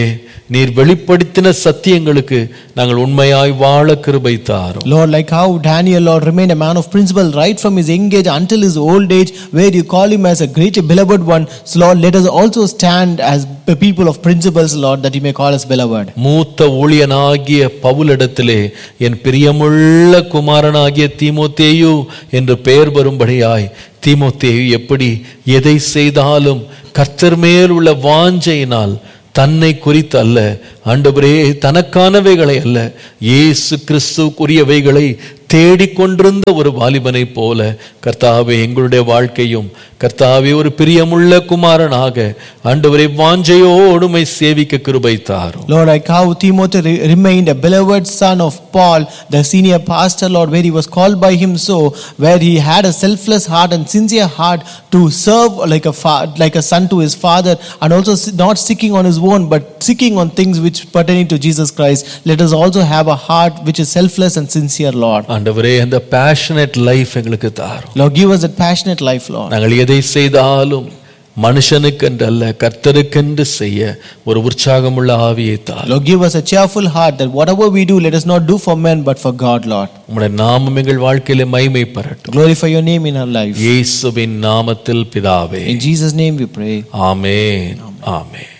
நீர் வெளிப்படுத்தின சத்தியங்களுக்கு நாங்கள் உண்மையாய் வாழ கிருபை தாரும் Lord, like how Daniel, Lord, remained a man of principle right from his young age until his old age, where you call him as a great beloved one. So, Lord, let us also stand as the people of principles, Lord, that you may call us beloved. மூத்த ஊழியனாகிய பவுலிடத்திலே என் பிரியமுள்ள குமாரனாகிய தீமோத்தேயு என்று பெயர் வரும்படியாய் தீமோத்தேயு எப்படி எதை செய்தாலும் கர்த்தர் மேல் உள்ள வாஞ்சையினால் தன்னை குறித்து அல்ல ஆண்டவரே தனக்கானவைகளை அல்ல இயேசு கிறிஸ்துக்குரியவைகளை தேடிக்கொண்டிருந்த ஒரு வாலிபனை போல கர்த்தாவே எங்களுடைய வாழ்க்கையும் கர்த்தாவே ஒரு பிரியமுள்ள குமாரனாக ஆண்டவரை வாஞ்சையோடுமை சேவிக்க கிருபை தாரும் Lord, like how Timothy re- remained a beloved son of Paul, the senior pastor, Lord, where he was called by him so, where he had a selfless heart and sincere heart to serve like a fa- like a son to his father, and also s- not seeking on his own, but seeking on things which pertaining to Jesus Christ. Let us also have a heart which is selfless and sincere, Lord. ஆண்டவரே அந்த passionate life எங்களுக்கு தாரும் Lord, give us that passionate life, Lord. நாங்கள் எதை செய்தாலும் மனுஷனுக்கென்று அல்ல கர்த்தருக்கென்று செய்ய ஒரு உற்சாகமுள்ள ஆவியை தாரும் Lord, give us a cheerful heart that whatever we do, let us not do for men but for God, Lord. உம்முடைய நாமம் எங்கள் வாழ்க்கையில மைமை பெறட்டும் Glorify your name in our life. இயேசுவின் நாமத்தில் பிதாவே In Jesus' name we pray. Amen amen